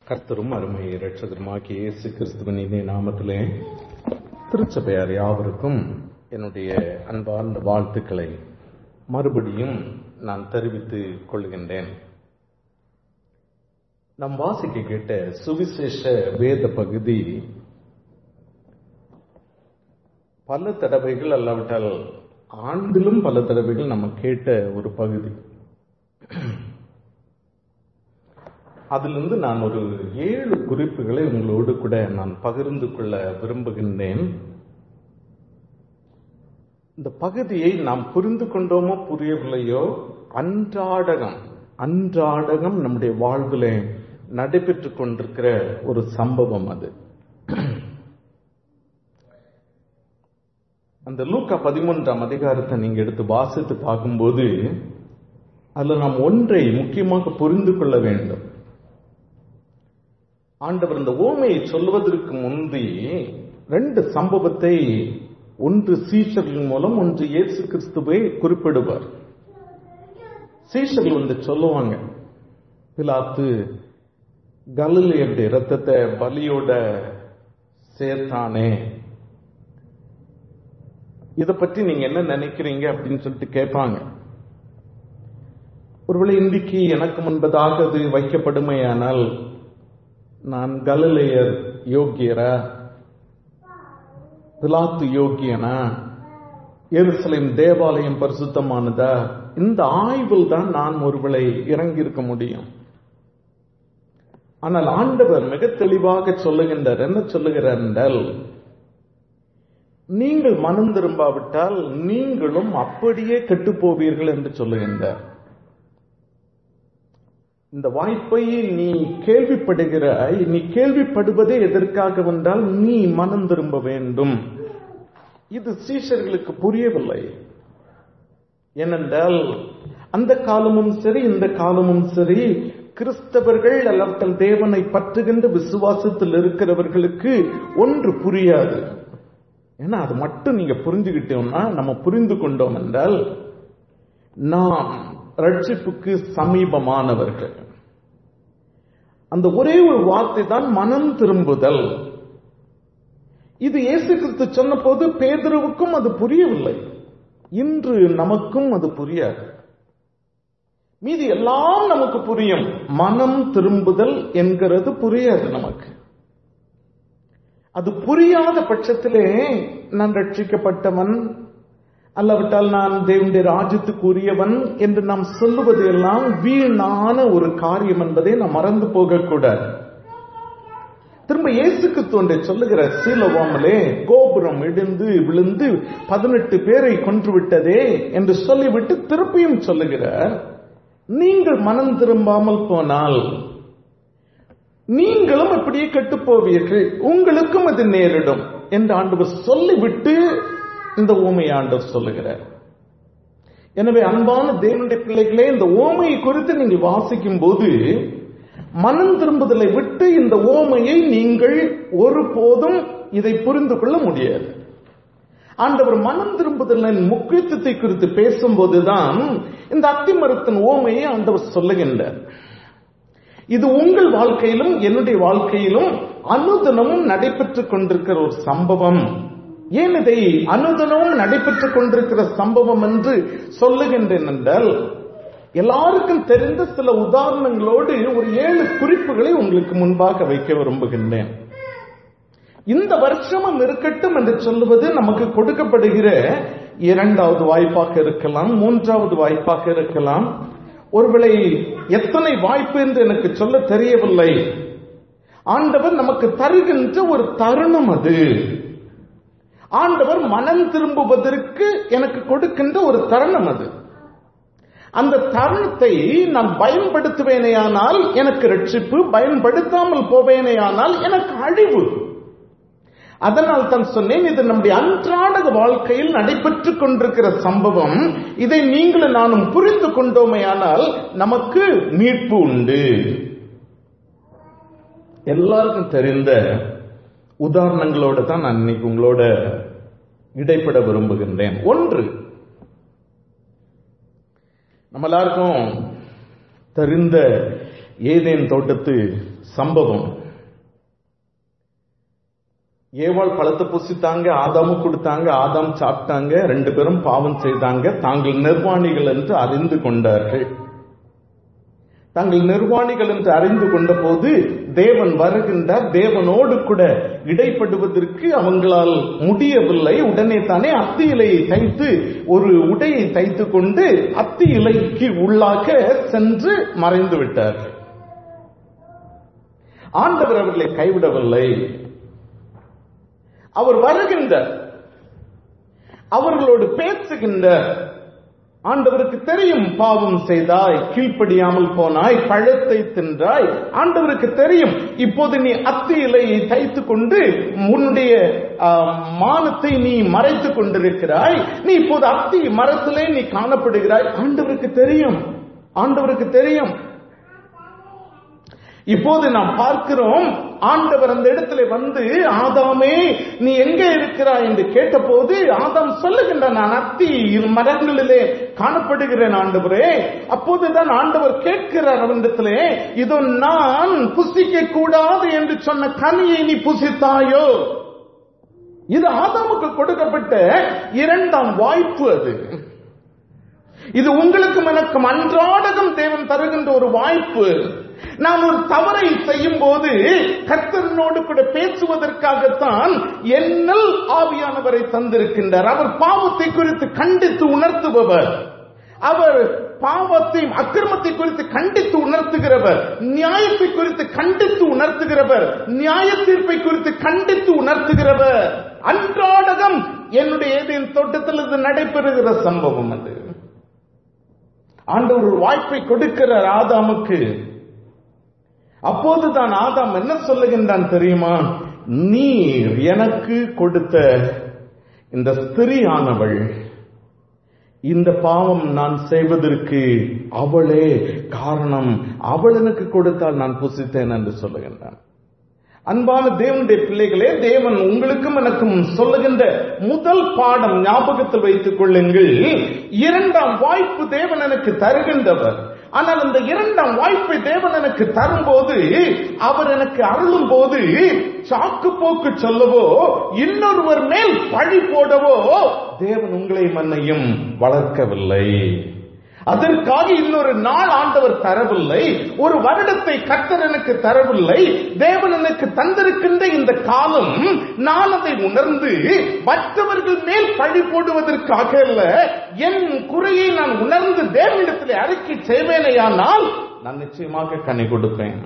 கர்த்தரும் அருமை இரட்சகருமாகிய இயேசு கிறிஸ்துவின் இனிய நாமத்திலே திருச்சபையார் யாவருக்கும் என்னுடைய அன்பார்ந்த வாழ்த்துக்களை மறுபடியும் நான் தெரிவித்துக் கொள்கின்றேன் நாம் வாசிக்க கேட்ட சுவிசேஷ வேத பகுதி பல தடவைகள் அல்லாவிட்டால் ஆண்டிலும் பல தடவைகள் நம்ம கேட்ட ஒரு பகுதி அதிலிருந்து நான் ஒரு ஏழு குறிப்புகளை உங்களோடு கூட நான் பகிர்ந்து கொள்ள விரும்புகின்றேன் இந்த பகுதியை நாம் புரிந்து கொண்டோமோ புரியவில்லையோ அன்றாடகம் அன்றாடகம் நம்முடைய வாழ்விலே நடைபெற்றுக் கொண்டிருக்கிற ஒரு சம்பவம் அது அந்த லூக்கா பதிமூன்றாம் அதிகாரத்தை நீங்க எடுத்து வாசித்து பார்க்கும்போது அதுல நாம் ஒன்றை முக்கியமாக புரிந்து கொள்ள வேண்டும் ஆண்டவர் இந்த ஓமையை சொல்வதற்கு முந்தி ரெண்டு சம்பவத்தை ஒன்று சீஷர்கள் மூலம் ஒன்று இயேசு கிறிஸ்துவை குறிப்பிடுவார் சீஷர்கள் வந்து சொல்லுவாங்க பிலாத்து கலிலியருடைய ரத்தத்தை பலியோட சேர்த்தானே இதை பற்றி நீங்க என்ன நினைக்கிறீங்க அப்படின்னு சொல்லிட்டு கேட்பாங்க ஒருவேளை இன்றைக்கு எனக்கு முன்பதாக அது வைக்கப்படுமையானால் நான் கலிலேயர் யோக்கியரா பிலாத்து யோக்கியனா எருசலேம் தேவாலயம் பரிசுத்தமானதா இந்த ஆய்வில் தான் நான் ஒருவேளை இறங்கி இருக்க முடியும் ஆனால் ஆண்டவர் மிக தெளிவாக சொல்லுகின்றார் என்ன சொல்லுகிறார் என்றால் நீங்கள் மனம் திரும்பாவிட்டால் நீங்களும் அப்படியே கெட்டு போவீர்கள் என்று சொல்லுகின்றார் இந்த வாய்ப்பை நீ கேள்விப்படுகிறாய் நீ கேள்விப்படுவதே எதற்காக வந்தால் நீ மனம் திரும்ப வேண்டும் இது சீஷர்களுக்கு புரியவில்லை ஏனென்றால் அந்த காலமும் சரி இந்த காலமும் சரி கிறிஸ்தவர்கள் அல்லவர்கள் தேவனை பற்றுகின்ற விசுவாசத்தில் இருக்கிறவர்களுக்கு ஒன்று புரியாது ஏன்னா அது மட்டும் நீங்க புரிஞ்சுக்கிட்டோம்னா நம்ம புரிந்து கொண்டோம் என்றால் நாம் ரட்சிப்புக்கு சமீபமானவர்கள் அந்த ஒரே ஒரு வார்த்தை தான் மனம் திரும்புதல் இது இயேசு கிறிஸ்து சொன்ன போது பேதருவுக்கும் அது புரியவில்லை இன்று நமக்கும் அது புரியாது மீதி எல்லாம் நமக்கு புரியும் மனம் திரும்புதல் என்கிறது புரியாது நமக்கு அது புரியாத பட்சத்திலே நான் ரட்சிக்கப்பட்டவன் அல்லவிட்டால் நான் தேவனுடைய ராஜ்யத்துக்கு உரியவன் என்று நாம் சொல்லுவது எல்லாம் வீணான ஒரு காரியம் என்பதை நாம் மறந்து போகக்கூடாது திரும்ப இயேசுக்கு தோன்றை சொல்லுகிற சீலவாமலே கோபுரம் இடிந்து விழுந்து பதினெட்டு பேரை கொன்று விட்டதே என்று சொல்லிவிட்டு திருப்பியும் சொல்லுகிறார் நீங்கள் மனம் திரும்பாமல் போனால் நீங்களும் அப்படியே கெட்டு போவீர்கள் உங்களுக்கும் அது நேரிடும் என்று ஆண்டவர் சொல்லிவிட்டு இந்த ஓமை ஆண்டவர் சொல்லுகிறார் எனவே அன்பான தேவனுடைய பிள்ளைகளே இந்த ஓமையை குறித்து நீங்கள் வாசிக்கும் போது மனம் திரும்புதலை விட்டு இந்த ஓமையை நீங்கள் ஒருபோதும் இதை புரிந்து கொள்ள முடியாது ஆண்டவர் மனம் திரும்புதலின் முக்கியத்துவத்தை குறித்து பேசும்போதுதான் இந்த அத்திமரத்தின் ஓமையை ஆண்டவர் சொல்லுகின்றார் இது உங்கள் வாழ்க்கையிலும் என்னுடைய வாழ்க்கையிலும் அனுதனமும் நடைபெற்றுக் கொண்டிருக்கிற ஒரு சம்பவம் ஏன் இதை அனுதனமும் நடைபெற்றுக் கொண்டிருக்கிற சம்பவம் என்று சொல்லுகின்றேன் என்றால் எல்லாருக்கும் தெரிந்த சில உதாரணங்களோடு ஒரு ஏழு குறிப்புகளை உங்களுக்கு முன்பாக வைக்க விரும்புகின்றேன் இந்த வருஷமும் இருக்கட்டும் என்று சொல்லுவது நமக்கு கொடுக்கப்படுகிற இரண்டாவது வாய்ப்பாக இருக்கலாம் மூன்றாவது வாய்ப்பாக இருக்கலாம் ஒருவேளை எத்தனை வாய்ப்பு என்று எனக்கு சொல்ல தெரியவில்லை ஆண்டவர் நமக்கு தருகின்ற ஒரு தருணம் அது ஆண்டவர் மனம் திரும்புவதற்கு எனக்கு கொடுக்கின்ற ஒரு தருணம் அது அந்த தருணத்தை நான் பயன்படுத்துவேனேயானால் எனக்கு ரட்சிப்பு பயன்படுத்தாமல் போவேனேயானால் எனக்கு அழிவு அதனால் தான் சொன்னேன் இது நம்முடைய அன்றாட வாழ்க்கையில் நடைபெற்றுக் கொண்டிருக்கிற சம்பவம் இதை நீங்களும் நானும் புரிந்து கொண்டோமேயானால் நமக்கு மீட்பு உண்டு எல்லாருக்கும் தெரிந்த உதாரணங்களோட தான் நான் இன்னைக்கு உங்களோட இடைப்பட விரும்புகின்றேன் ஒன்று நம்ம எல்லாருக்கும் தெரிந்த ஏதேன் தோட்டத்து சம்பவம் ஏவாள் பழத்தை புசித்தாங்க ஆதாமு கொடுத்தாங்க ஆதாம் சாப்பிட்டாங்க ரெண்டு பேரும் பாவம் செய்தாங்க தாங்கள் நிர்வாணிகள் என்று அறிந்து கொண்டார்கள் தாங்கள் நிர்வாணிகள் என்று அறிந்து கொண்ட போது தேவன் வருகின்றார் தேவனோடு கூட இடைப்படுவதற்கு அவங்களால் முடியவில்லை உடனே தானே அத்தி இலையை தைத்து ஒரு உடையை தைத்து கொண்டு அத்தி இலைக்கு உள்ளாக சென்று மறைந்து விட்டார்கள் ஆண்டவர் அவர்களை கைவிடவில்லை அவர் வருகின்ற அவர்களோடு பேசுகின்ற ஆண்டவருக்கு தெரியும் பாவம் செய்தாய் கீழ்ப்படியாமல் போனாய் பழத்தை தின்றாய் ஆண்டவருக்கு தெரியும் இப்போது நீ அத்தி இலையை தைத்து கொண்டு உன்னுடைய மானத்தை நீ மறைத்துக் கொண்டிருக்கிறாய் நீ இப்போது அத்தி மரத்திலே நீ காணப்படுகிறாய் ஆண்டவருக்கு தெரியும் ஆண்டவருக்கு தெரியும் இப்போது நாம் பார்க்கிறோம் ஆண்டவர் அந்த இடத்துல வந்து ஆதாமே நீ எங்கே இருக்கிறாய் என்று கேட்டபோது ஆதாம் சொல்லுகின்றான் நான் அத்தி மரங்களிலே காணப்படுகிறேன் ஆண்டவரே அப்போதுதான் ஆண்டவர் கேட்கிறார் அவனிடத்திலே இதோ நான் புசிக்க கூடாது என்று சொன்ன கனியை நீ புசித்தாயோ இது ஆதாமுக்கு கொடுக்கப்பட்ட இரண்டாம் வாய்ப்பு அது இது உங்களுக்கும் எனக்கும் அன்றாடகம் தேவன் தருகின்ற ஒரு வாய்ப்பு நாம் ஒரு தவறை செய்யும் போது கர்த்தரனோடு கூட பேசுவதற்காகத்தான் என்னல் ஆவியானவரை தந்திருக்கின்றார் அவர் பாவத்தை குறித்து கண்டித்து உணர்த்துபவர் அவர் பாவத்தை அக்கிரமத்தை குறித்து கண்டித்து உணர்த்துகிறவர் நியாயத்தை குறித்து கண்டித்து உணர்த்துகிறவர் நியாய தீர்ப்பை குறித்து கண்டித்து உணர்த்துகிறவர் அன்றாடகம் என்னுடைய ஏதேன் தோட்டத்தில் இது நடைபெறுகிற சம்பவம் அது ஆண்டவர் ஒரு வாய்ப்பை கொடுக்கிறார் ஆதாமுக்கு அப்போதுதான் ஆதாம் என்ன சொல்லுகின்றான் தெரியுமா நீர் எனக்கு கொடுத்த இந்த ஸ்திரியானவள் இந்த பாவம் நான் செய்வதற்கு அவளே காரணம் அவள் எனக்கு கொடுத்தால் நான் புசித்தேன் என்று சொல்லுகின்றான் அன்பான தேவனுடைய பிள்ளைகளே தேவன் உங்களுக்கும் எனக்கும் சொல்லுகின்ற முதல் பாடம் ஞாபகத்தில் வைத்துக் கொள்ளுங்கள் இரண்டாம் வாய்ப்பு தேவன் எனக்கு தருகின்றவர் ஆனால் அந்த இரண்டாம் வாய்ப்பை தேவன் எனக்கு தரும்போது அவர் எனக்கு அருளும் போது சாக்கு போக்கு சொல்லவோ இன்னொருவர் மேல் பழி போடவோ தேவன் உங்களை மன்னையும் வளர்க்கவில்லை அதற்காக இன்னொரு நாள் ஆண்டவர் தரவில்லை ஒரு வருடத்தை கர்த்தர் எனக்கு தரவில்லை தேவன் எனக்கு தந்திருக்கின்ற இந்த காலம் நான் அதை உணர்ந்து மற்றவர்கள் மேல் பழி போடுவதற்காக அல்ல என் குறையை நான் உணர்ந்து தேவனிடத்தில் அறிக்கை செய்வேனேயானால் நான் நிச்சயமாக கனி கொடுப்பேன்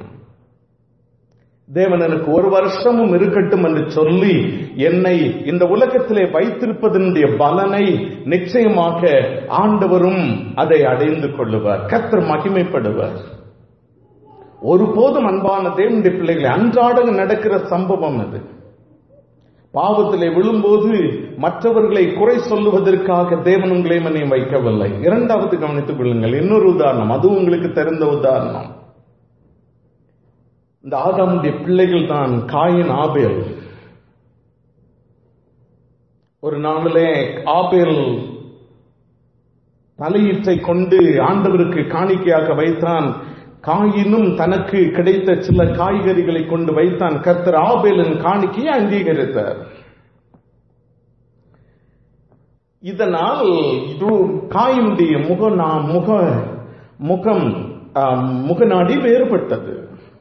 தேவன் எனக்கு ஒரு வருஷமும் இருக்கட்டும் என்று சொல்லி என்னை இந்த உலகத்திலே வைத்திருப்பதனுடைய பலனை நிச்சயமாக ஆண்டவரும் அதை அடைந்து கொள்ளுவார் கத்தர் மகிமைப்படுவார் ஒருபோதும் அன்பான தேவனுடைய பிள்ளைகளை அன்றாடம் நடக்கிற சம்பவம் அது பாவத்திலே விழும்போது மற்றவர்களை குறை சொல்லுவதற்காக தேவன் உங்களை மன்னியம் வைக்கவில்லை இரண்டாவது கவனித்துக் கொள்ளுங்கள் இன்னொரு உதாரணம் அது உங்களுக்கு தெரிந்த உதாரணம் இந்த ஆதாமுடைய பிள்ளைகள் தான் காயின் ஆபேல் ஒரு நாளிலே ஆபேல் தலையீற்றை கொண்டு ஆண்டவருக்கு காணிக்கையாக வைத்தான் காயினும் தனக்கு கிடைத்த சில காய்கறிகளை கொண்டு வைத்தான் கர்த்தர் ஆபேலின் காணிக்கையை அங்கீகரித்தார் இதனால் காயினுடைய முக முக முகம் முகநாடி வேறுபட்டது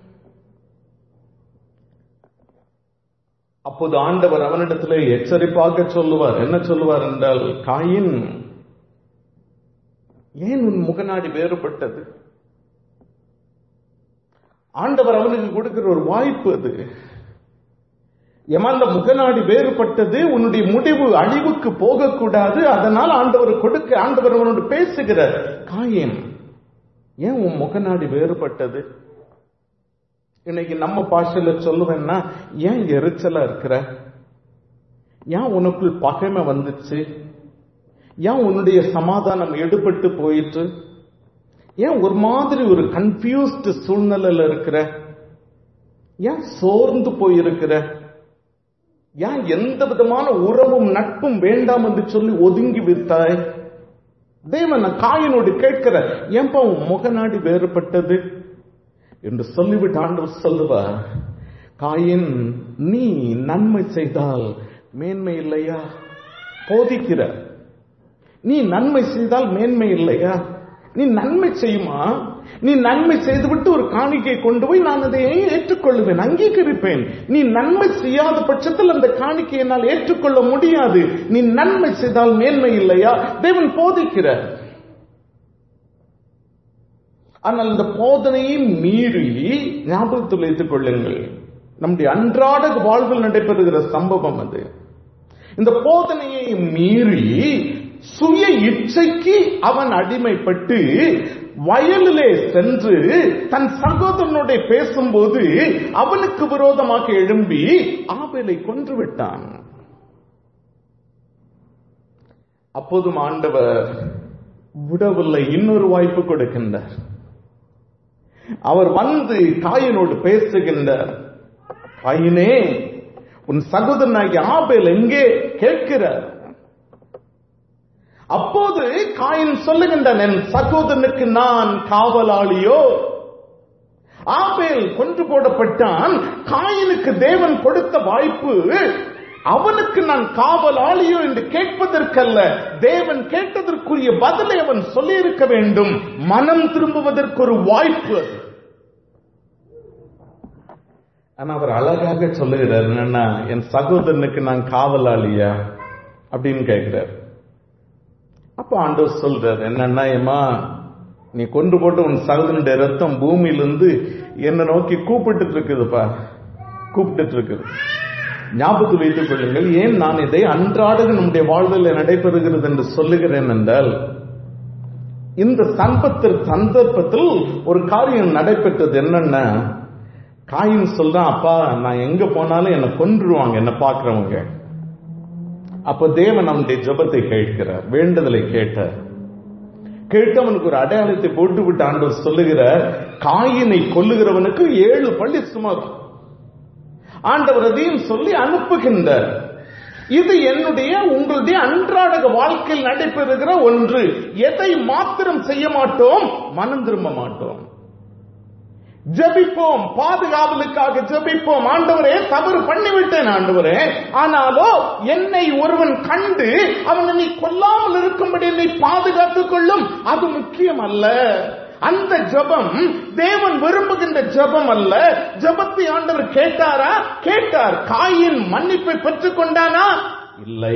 அப்போது ஆண்டவர் அவனிடத்திலே எச்சரிப்பாக சொல்லுவார் என்ன சொல்லுவார் என்றால் காயின் ஏன் உன் முகநாடி வேறுபட்டது ஆண்டவர் அவனுக்கு கொடுக்கிற ஒரு வாய்ப்பு அது எமந்த முகநாடி வேறுபட்டது உன்னுடைய முடிவு அழிவுக்கு போகக்கூடாது அதனால் ஆண்டவர் கொடுக்க ஆண்டவர் அவனோடு பேசுகிறார் காயின் ஏன் உன் முகநாடி வேறுபட்டது இன்னைக்கு நம்ம பாஷையில சொல்லுவேன்னா ஏன் எரிச்சலா இருக்கிற ஏன் உனக்குள் பகைமை வந்துச்சு ஏன் உன்னுடைய சமாதானம் எடுபட்டு போயிட்டு ஏன் ஒரு மாதிரி ஒரு கன்ஃபியூஸ்டு சூழ்நிலையில இருக்கிற ஏன் சோர்ந்து போயிருக்கிற ஏன் எந்த விதமான உறவும் நட்பும் வேண்டாம் என்று சொல்லி ஒதுங்கி விட்டாய் தேவன் காயினோடு கேட்கிற ஏன்பா உன் முகநாடி வேறுபட்டது என்று சொல்லிவிட்டு ஆண்டவர் சொல்லுவார் காயின் நீ நன்மை செய்தால் மேன்மை இல்லையா போதிக்கிற நீ நன்மை செய்தால் மேன்மை இல்லையா நீ நன்மை செய்யுமா நீ நன்மை செய்துவிட்டு ஒரு காணிக்கை கொண்டு போய் நான் அதை ஏற்றுக்கொள்ளுவேன் அங்கீகரிப்பேன் நீ நன்மை செய்யாத பட்சத்தில் அந்த காணிக்கை என்னால் ஏற்றுக்கொள்ள முடியாது நீ நன்மை செய்தால் மேன்மை இல்லையா தேவன் போதிக்கிறார் ஆனால் இந்த போதனையை மீறி ஞாபகத்தில் வைத்துக் கொள்ளுங்கள் நம்முடைய அன்றாட வாழ்வில் நடைபெறுகிற சம்பவம் அது இந்த போதனையை மீறி சுய இச்சைக்கு அவன் அடிமைப்பட்டு வயலிலே சென்று தன் சகோதரனுடைய பேசும்போது அவனுக்கு விரோதமாக எழும்பி ஆபேலை கொன்று விட்டான் அப்போதும் ஆண்டவர் விடவில்லை இன்னொரு வாய்ப்பு கொடுக்கின்றார் அவர் வந்து காயனோடு பேசுகின்றார் காயினே உன் சகோதரனாகிய ஆபேல் எங்கே கேட்கிறார் அப்போது காயின் சொல்லுகின்றான் என் சகோதரனுக்கு நான் காவலாளியோ ஆபேல் கொன்று போடப்பட்டான் காயினுக்கு தேவன் கொடுத்த வாய்ப்பு அவனுக்கு நான் காவலாளியோ என்று கேட்பதற்கல்ல தேவன் கேட்டதற்குரிய பதிலை அவன் சொல்லியிருக்க வேண்டும் மனம் திரும்புவதற்கு ஒரு வாய்ப்பு அது ஆனா அவர் அழகாக சொல்லுகிறார் என்னன்னா என் சகோதரனுக்கு நான் காவலாளியா அப்படின்னு கேட்கிறார் அப்ப ஆண்டவர் சொல்றார் என்னன்னா ஏமா நீ கொண்டு போட்டு உன் சகோதரனுடைய ரத்தம் பூமியிலிருந்து என்ன நோக்கி கூப்பிட்டு இருக்குதுப்பா கூப்பிட்டு இருக்குது ஞாபகத்தில் வைத்துக் கொள்ளுங்கள் ஏன் நான் இதை அன்றாட நம்முடைய வாழ்வில் நடைபெறுகிறது என்று சொல்லுகிறேன் என்றால் இந்த சம்பத்தில் சந்தர்ப்பத்தில் ஒரு காரியம் நடைபெற்றது என்னன்னா காயின் சொல்றான் அப்பா நான் எங்க போனாலும் என்னை கொன்றுவாங்க என்ன பாக்குறவங்க அப்ப தேவன் அவனுடைய ஜபத்தை கேட்கிறார் வேண்டுதலை கேட்டார் கேட்டவனுக்கு ஒரு அடையாளத்தை போட்டு விட்டு ஆண்டவர் சொல்லுகிறார் காயினை கொல்லுகிறவனுக்கு ஏழு பள்ளி சுமார் ஆண்டவர் அதையும் சொல்லி அனுப்புகின்றார் இது என்னுடைய உங்களுடைய அன்றாட வாழ்க்கையில் நடைபெறுகிற ஒன்று எதை மாத்திரம் செய்ய மாட்டோம் மனம் திரும்ப மாட்டோம் ஜபிப்போம் பாதுகாவலுக்காக ஜபிப்போம் ஆண்டவரே தவறு பண்ணிவிட்டேன் ஆண்டவரே ஆனாலோ என்னை ஒருவன் கண்டு அவனை நீ கொல்லாமல் இருக்கும்படி என்னை பாதுகாத்துக் கொள்ளும் அது முக்கியம் அல்ல அந்த ஜபம் தேவன் விரும்புகின்ற ஜபம் அல்ல ஜபத்தை ஆண்டவர் கேட்டாரா கேட்டார் காயின் மன்னிப்பை பெற்றுக் கொண்டானா இல்லை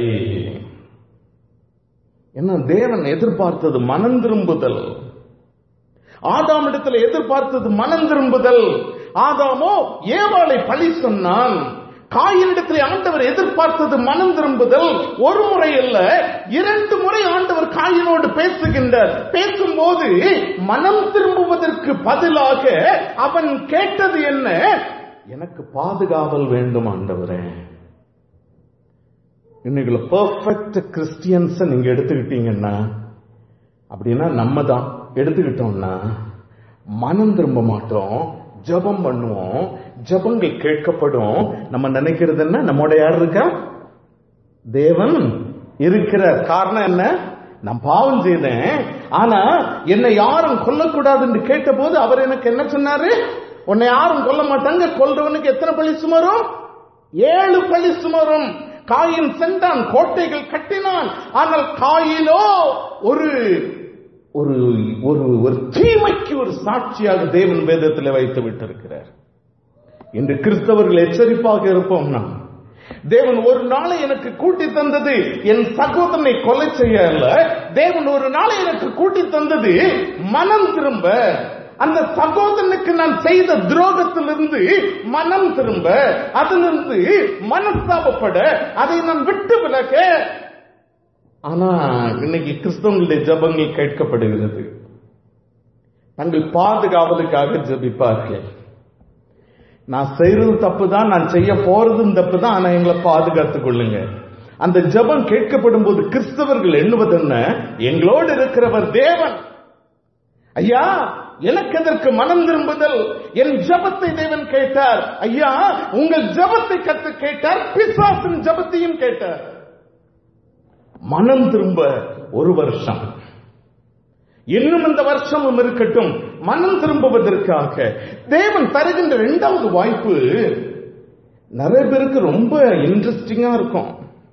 என்ன தேவன் எதிர்பார்த்தது மனம் திரும்புதல் ஆதாம் இடத்துல எதிர்பார்த்தது மனம் திரும்புதல் ஆதாமோ ஏவாளை பழி சொன்னான் காயினிடத்தில் ஆண்டவர் எதிர்பார்த்தது மனம் திரும்புதல் ஒரு முறை அல்ல இரண்டு முறை ஆண்டவர் காயினோடு பேசுகின்றார் பேசும்போது மனம் திரும்புவதற்கு பதிலாக அவன் கேட்டது என்ன எனக்கு பாதுகாவல் வேண்டும் ஆண்டவரே இன்னைக்கு பெர்ஃபெக்ட் கிறிஸ்டியன்ஸ் நீங்க எடுத்துக்கிட்டீங்கன்னா அப்படின்னா நம்ம தான் எடுத்துக்கிட்டோம்னா மனம் திரும்ப மாட்டோம் ஜபம் பண்ணுவோம் ஜபங்கள் கேட்கப்படும் நம்ம நினைக்கிறது என்ன நம்மோட யார் இருக்கா தேவன் இருக்கிற காரணம் என்ன நான் பாவம் செய்தேன் ஆனா என்னை யாரும் கொல்லக்கூடாதுன்னு கேட்டபோது அவர் எனக்கு என்ன சொன்னாரு உன்னை யாரும் கொல்ல மாட்டாங்க கொல்றவனுக்கு எத்தனை பழி சுமரும் ஏழு பழி சுமரும் காயின் சென்றான் கோட்டைகள் கட்டினான் ஆனால் காயிலோ ஒரு ஒரு ஒரு ஒரு தீமைக்கு ஒரு சாட்சியாக தேவன் வேதத்தில் வைத்து விட்டிருக்கிறார் இன்று கிறிஸ்தவர்கள் எச்சரிப்பாக இருப்போம் நாம் தேவன் ஒரு நாளை எனக்கு கூட்டி தந்தது என் சகோதரனை கொலை செய்ய அல்ல தேவன் ஒரு நாளை எனக்கு கூட்டி தந்தது மனம் திரும்ப அந்த சகோதரனுக்கு நான் செய்த துரோகத்திலிருந்து மனம் திரும்ப அதிலிருந்து மனஸ்தாபப்பட அதை நான் விட்டு விலக ஆனா இன்னைக்கு கிறிஸ்தவங்களுடைய ஜபங்கள் கேட்கப்படுகிறது தங்கள் பாதுகாவலுக்காக ஜபிப்பார்கள் நான் செய்யறது தப்பு தான் நான் செய்ய போறதும் தப்பு தான் ஆனா எங்களை பாதுகாத்துக் கொள்ளுங்க அந்த ஜபம் கேட்கப்படும் போது கிறிஸ்தவர்கள் எண்ணுவது என்ன எங்களோடு இருக்கிறவர் தேவன் ஐயா எனக்கு எதற்கு மனம் திரும்புதல் என் ஜபத்தை தேவன் கேட்டார் ஐயா உங்கள் ஜபத்தை கத்து கேட்டார் பிசாசின் ஜபத்தையும் கேட்டார் மனம் திரும்ப ஒரு வருஷம் இன்னும் இந்த வருஷமும் இருக்கட்டும் மனம் திரும்புவதற்காக தேவன் தருகின்ற இரண்டாவது வாய்ப்பு நிறைய பேருக்கு ரொம்ப இன்ட்ரெஸ்டிங்கா இருக்கும்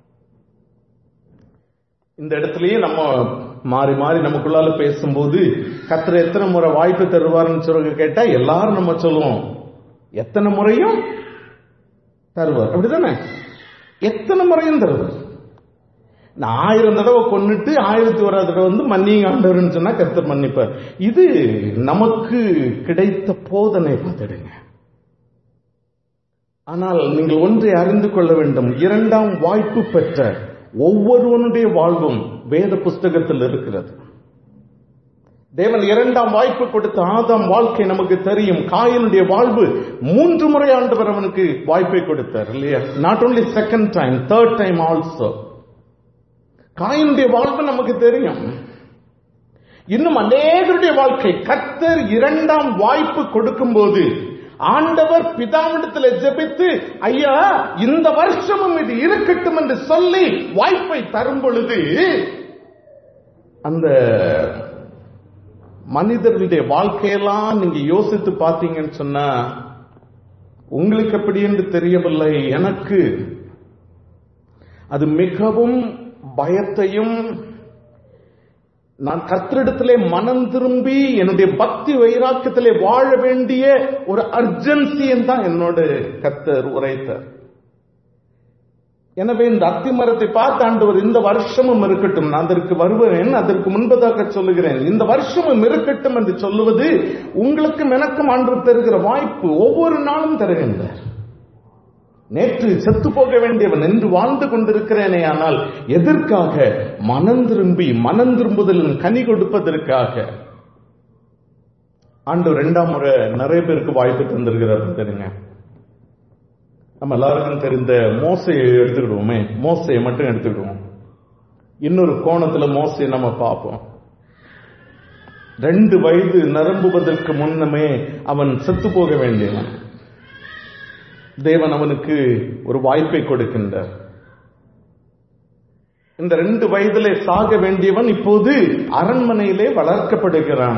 இந்த இடத்துலயே நம்ம மாறி மாறி நமக்குள்ளால பேசும்போது கத்திர எத்தனை முறை வாய்ப்பு தருவார்னு சொல்லி கேட்டா எல்லாரும் நம்ம சொல்லுவோம் எத்தனை முறையும் தருவார் அப்படிதானே எத்தனை முறையும் தருவார் நான் ஆயிரம் தடவை கொண்டுட்டு ஆயிரத்தி ஓராது தடவை வந்து மன்னிங்க ஆண்டவர்னு சொன்னா கர்த்தர் மன்னிப்பார் இது நமக்கு கிடைத்த போதனை பார்த்துடுங்க ஆனால் நீங்கள் ஒன்றை அறிந்து கொள்ள வேண்டும் இரண்டாம் வாய்ப்பு பெற்ற ஒவ்வொருவனுடைய வாழ்வும் வேத புஸ்தகத்தில் இருக்கிறது தேவன் இரண்டாம் வாய்ப்பு கொடுத்த ஆதாம் வாழ்க்கை நமக்கு தெரியும் காயனுடைய வாழ்வு மூன்று முறை ஆண்டவர் அவனுக்கு வாய்ப்பை கொடுத்தார் இல்லையா not only second time third time also காயனுடைய வாழ்வு நமக்கு தெரியும் இன்னும் அநேகருடைய வாழ்க்கை கத்தர் இரண்டாம் வாய்ப்பு கொடுக்கும் போது ஆண்டவர் பிதாவிடத்தில் ஜெபித்து ஐயா இந்த வருஷமும் இது இருக்கட்டும் என்று சொல்லி வாய்ப்பை தரும் பொழுது அந்த மனிதர்களுடைய வாழ்க்கையெல்லாம் நீங்க யோசித்து பார்த்தீங்கன்னு சொன்னா உங்களுக்கு எப்படி என்று தெரியவில்லை எனக்கு அது மிகவும் பயத்தையும் நான் கர்த்தரிடத்திலே மனம் திரும்பி என்னுடைய பக்தி வைராக்கியத்திலே வாழ வேண்டிய ஒரு அர்ஜென்சியும் தான் என்னோட கர்த்தர் உரைத்தார் எனவே இந்த அத்தி மரத்தை பார்த்து ஆண்டவர் இந்த வருஷமும் இருக்கட்டும் நான் அதற்கு வருவேன் அதற்கு முன்பதாக சொல்லுகிறேன் இந்த வருஷமும் இருக்கட்டும் என்று சொல்லுவது உங்களுக்கும் எனக்கும் ஆண்டவர் தருகிற வாய்ப்பு ஒவ்வொரு நாளும் தருகின்றார் நேற்று செத்து போக வேண்டியவன் என்று வாழ்ந்து கொண்டிருக்கிறேனே ஆனால் எதற்காக மனம் திரும்பி மனம் திரும்புதலின் கனி கொடுப்பதற்காக ஆண்டு ரெண்டாம் முறை நிறைய பேருக்கு வாய்ப்பு தந்திருக்கிறார் தெரியுங்க நம்ம எல்லாருக்கும் தெரிந்த மோசையை எடுத்துக்கிடுவோமே மோசையை மட்டும் எடுத்துக்கிடுவோம் இன்னொரு கோணத்துல மோசையை நம்ம பார்ப்போம் ரெண்டு வயது நிரம்புவதற்கு முன்னமே அவன் செத்து போக வேண்டியவன் தேவன் அவனுக்கு ஒரு வாய்ப்பை கொடுக்கின்றார் இந்த ரெண்டு வயதிலே சாக வேண்டியவன் இப்போது அரண்மனையிலே வளர்க்கப்படுகிறான்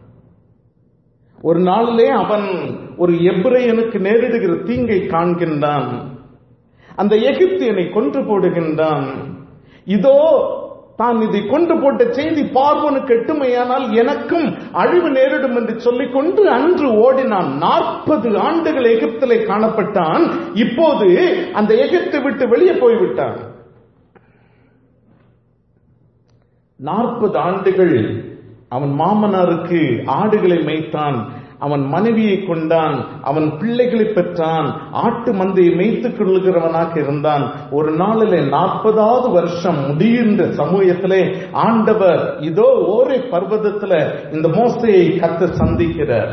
ஒரு நாளிலே அவன் ஒரு எப்ரையனுக்கு நேரிடுகிற தீங்கை காண்கின்றான் அந்த எகிப்தியனை கொன்று போடுகின்றான் இதோ தான் இதை கொண்டு போட்ட செய்தி பார்வனுக்கு எட்டுமையானால் எனக்கும் அழிவு நேரிடும் என்று சொல்லிக் கொண்டு அன்று ஓடினான் நாற்பது ஆண்டுகள் எகிப்திலே காணப்பட்டான் இப்போது அந்த எகிப்தை விட்டு வெளியே போய்விட்டான் நாற்பது ஆண்டுகள் அவன் மாமனாருக்கு ஆடுகளை மேய்த்தான் அவன் மனைவியை கொண்டான் அவன் பிள்ளைகளை பெற்றான் ஆட்டு மந்தையை மேய்த்துக் கொள்ளுகிறவனாக இருந்தான் ஒரு நாளிலே நாற்பதாவது வருஷம் முடிகின்ற சமூகத்திலே ஆண்டவர் இதோ ஓரே பர்வதத்துல இந்த மோசையை கத்த சந்திக்கிறார்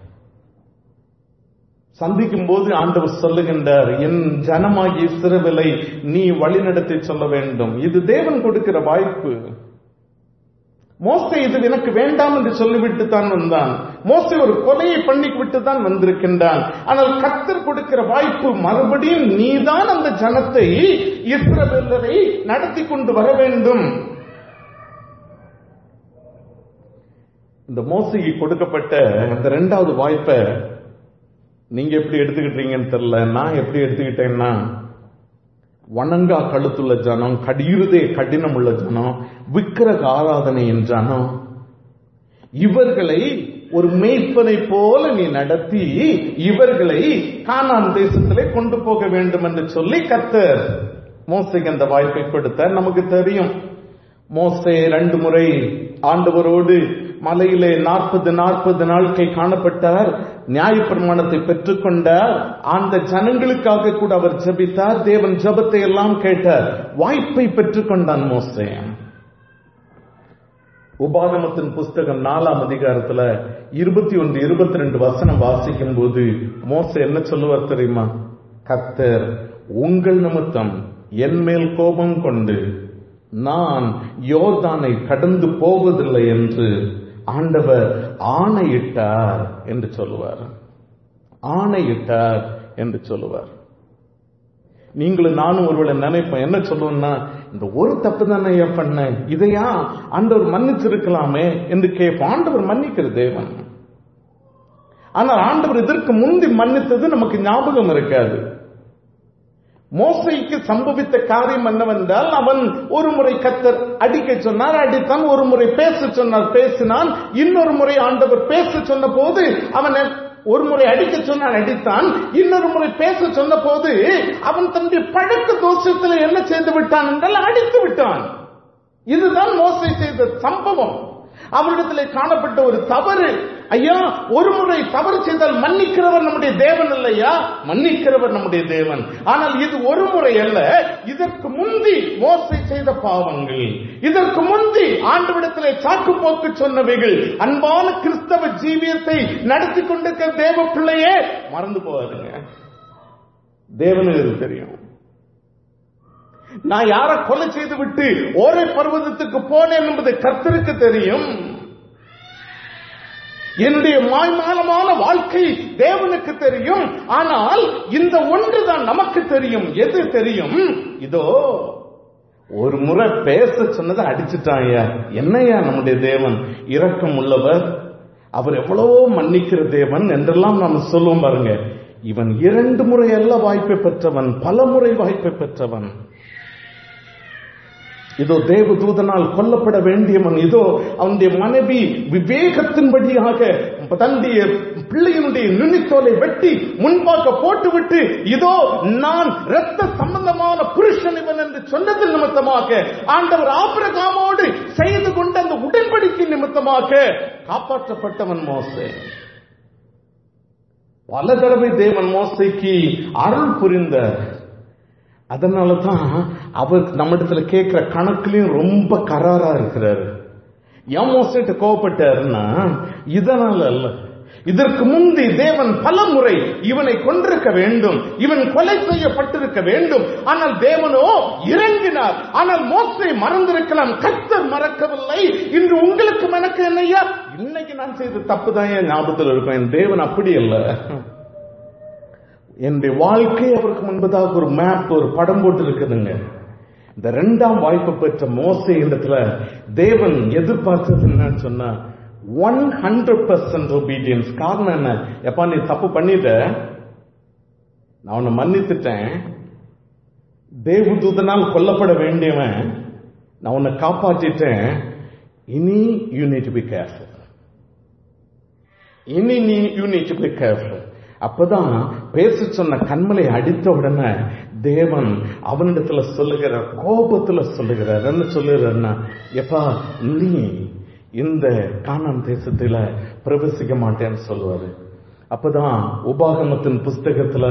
சந்திக்கும் போது ஆண்டவர் சொல்லுகின்றார் என் ஜனமாகிய சிறுவிலை நீ வழிநடத்தி சொல்ல வேண்டும் இது தேவன் கொடுக்கிற வாய்ப்பு மோசை இது எனக்கு வேண்டாம் என்று சொல்லிவிட்டு தான் வந்தான் மோசை ஒரு கொலையை பண்ணிவிட்டு தான் வந்திருக்கின்றான் ஆனால் கத்தர் கொடுக்கிற வாய்ப்பு மறுபடியும் நீதான் அந்த ஜனத்தை இஸ்ரவேலரை நடத்தி கொண்டு வர வேண்டும் இந்த மோசைக்கு கொடுக்கப்பட்ட இந்த ரெண்டாவது வாய்ப்பை நீங்க எப்படி எடுத்துக்கிட்டீங்கன்னு தெரியல நான் எப்படி எடுத்துக்கிட்டேன்னா வணங்கா கழுத்துள்ள ஜனம் கடியுறுதே கடினம் உள்ள ஜனம் விக்கிரக ஆராதனையின் ஜனம் இவர்களை ஒரு மெய்ப்பனை போல நீ நடத்தி இவர்களை கானான் தேசத்திலே கொண்டு போக வேண்டும் என்று சொல்லி கத்தர் மோசைக்கு அந்த வாய்ப்பை கொடுத்தார் நமக்கு தெரியும் மோசே ரெண்டு முறை ஆண்டவரோடு மலையிலே நாற்பது நாற்பது நாட்கள் காணப்பட்டார் நியாயப்பிரமாணத்தை பெற்றுக்கொண்டார் அந்த ஜனங்களுக்காக கூட அவர் ஜபித்தார் தேவன் ஜபத்தை எல்லாம் கேட்டார் வாய்ப்பை பெற்றுக்கொண்டான் மோசே உபாகமத்தின் புஸ்தகம் நாலாம் அதிகாரத்துல இருபத்தி ஒன்று இருபத்தி ரெண்டு வசனம் வாசிக்கும் போது மோச என்ன சொல்லுவார் தெரியுமா கத்தர் உங்கள் நிமித்தம் என் மேல் கோபம் கொண்டு நான் யோர்தானை கடந்து போவதில்லை என்று ஆண்டவர் ஆணையிட்டார் என்று சொல்லுவார் ஆணையிட்டார் என்று சொல்லுவார் நீங்களும் நானும் ஒருவேளை நினைப்போம் என்ன சொல்லுவோம்னா இந்த ஒரு தப்பு தானே ஏன் பண்ணேன் இதையா ஆண்டவர் மன்னிச்சிருக்கலாமே என்று கேட்போம் ஆண்டவர் மன்னிக்கிற தேவன் ஆனால் ஆண்டவர் இதற்கு முந்தி மன்னித்தது நமக்கு ஞாபகம் இருக்காது மோசைக்கு சம்பவித்த காரியம் என்னவென்றால் அவன் ஒரு முறை கத்தர் அடிக்க சொன்னார் அடித்தான் ஒரு முறை பேச சொன்னார் பேசினான் இன்னொரு முறை ஆண்டவர் பேச சொன்ன போது அவன் ஒரு முறை அடிக்க சொன்னான் அடித்தான் இன்னொரு முறை பேச சொன்ன போது அவன் தன்னுடைய பழக்க தோஷத்தில் என்ன செய்து விட்டான் என்றால் அடித்து விட்டான் இதுதான் மோசை செய்த சம்பவம் அவரிடத்தில் காணப்பட்ட ஒரு தவறு ஐயா ஒரு முறை தவறு செய்தால் மன்னிக்கிறவர் நம்முடைய தேவன் இல்லையா மன்னிக்கிறவர் நம்முடைய தேவன் ஆனால் இது ஒரு முறை அல்ல இதற்கு முந்தி மோசை செய்த பாவங்கள் இதற்கு முந்தி ஆண்டுவிடத்திலே சாக்கு போக்கு சொன்னவைகள் அன்பான கிறிஸ்தவ ஜீவியத்தை நடத்தி கொண்டிருக்கிற தேவ பிள்ளையே மறந்து போகாதுங்க தேவனுக்கு இது தெரியும் நான் யாரை கொலை செய்து விட்டு ஓரை பர்வதத்துக்கு போனேன் என்பது கர்த்தருக்கு தெரியும் என்னுடைய மாய்மாலமான வாழ்க்கை தேவனுக்கு தெரியும் ஆனால் இந்த ஒன்றுதான் நமக்கு தெரியும் எது தெரியும் இதோ ஒரு முறை பேச சொன்னதை அடிச்சுட்டாங்க என்னையா நம்முடைய தேவன் இரக்கம் உள்ளவர் அவர் எவ்வளவோ மன்னிக்கிற தேவன் என்றெல்லாம் நாம் சொல்லுவோம் பாருங்க இவன் இரண்டு முறை அல்ல வாய்ப்பை பெற்றவன் பல முறை வாய்ப்பை பெற்றவன் இதோ தேவ தூதனால் கொல்லப்பட வேண்டியவன் இதோ அவனுடைய மனைவி விவேகத்தின்படியாக தன்னுடைய பிள்ளையினுடைய நுனித்தோலை வெட்டி முன்பாக போட்டுவிட்டு இதோ நான் இரத்த சம்பந்தமான புருஷன் இவன் என்று சொன்னது நிமித்தமாக ஆண்டவர் ஆபிரகாமோடு செய்து கொண்ட அந்த உடன்படிக்கை நிமித்தமாக காப்பாற்றப்பட்டவன் மோசே பல தடவை தேவன் மோசைக்கு அருள் புரிந்த அதனால தான் அவர் நம்மிடத்துல கேட்கிற கணக்குலயும் ரொம்ப கராரா இருக்கிறாரு ஏன் மோசிட்டு கோவப்பட்டாருன்னா இதனால அல்ல இதற்கு முந்தி தேவன் பல முறை இவனை கொண்டிருக்க வேண்டும் இவன் கொலை செய்யப்பட்டிருக்க வேண்டும் ஆனால் தேவனோ இறங்கினார் ஆனால் மோசை மறந்திருக்கலாம் கர்த்தர் மறக்கவில்லை இன்று உங்களுக்கு மறக்க என்னையா இன்னைக்கு நான் செய்த தப்பு தான் என் ஞாபகத்தில் இருக்கும் என் தேவன் அப்படி இல்லை என்னுடைய வாழ்க்கை அவருக்கு முன்பதாக ஒரு மேப் ஒரு படம் போட்டு இருக்குதுங்க இந்த ரெண்டாம் வாய்ப்பு பெற்ற மோசை இடத்துல தேவன் எதிர்பார்த்தது என்னன்னு சொன்னா ஒன் ஹண்ட்ரட் பர்சன்ட் ஒபீடியன்ஸ் காரணம் என்ன எப்பா நீ தப்பு பண்ணிட்ட நான் உன்னை மன்னித்துட்டேன் தேவதூதனால் கொல்லப்பட வேண்டியவன் நான் உன்னை காப்பாற்றிட்டேன் இனி you need to be careful இனி நீ you need to be careful அப்பதான் பேச சொன்ன கண்மலை அடித்த உடனே தேவன் அவனிடத்துல சொல்லுகிறார் கோபத்துல சொல்லுகிறார் என்ன சொல்லுகிறார்னா எப்பா நீ இந்த காணான் தேசத்துல பிரவேசிக்க மாட்டேன்னு சொல்லுவாரு அப்பதான் உபாகமத்தின் புஸ்தகத்துல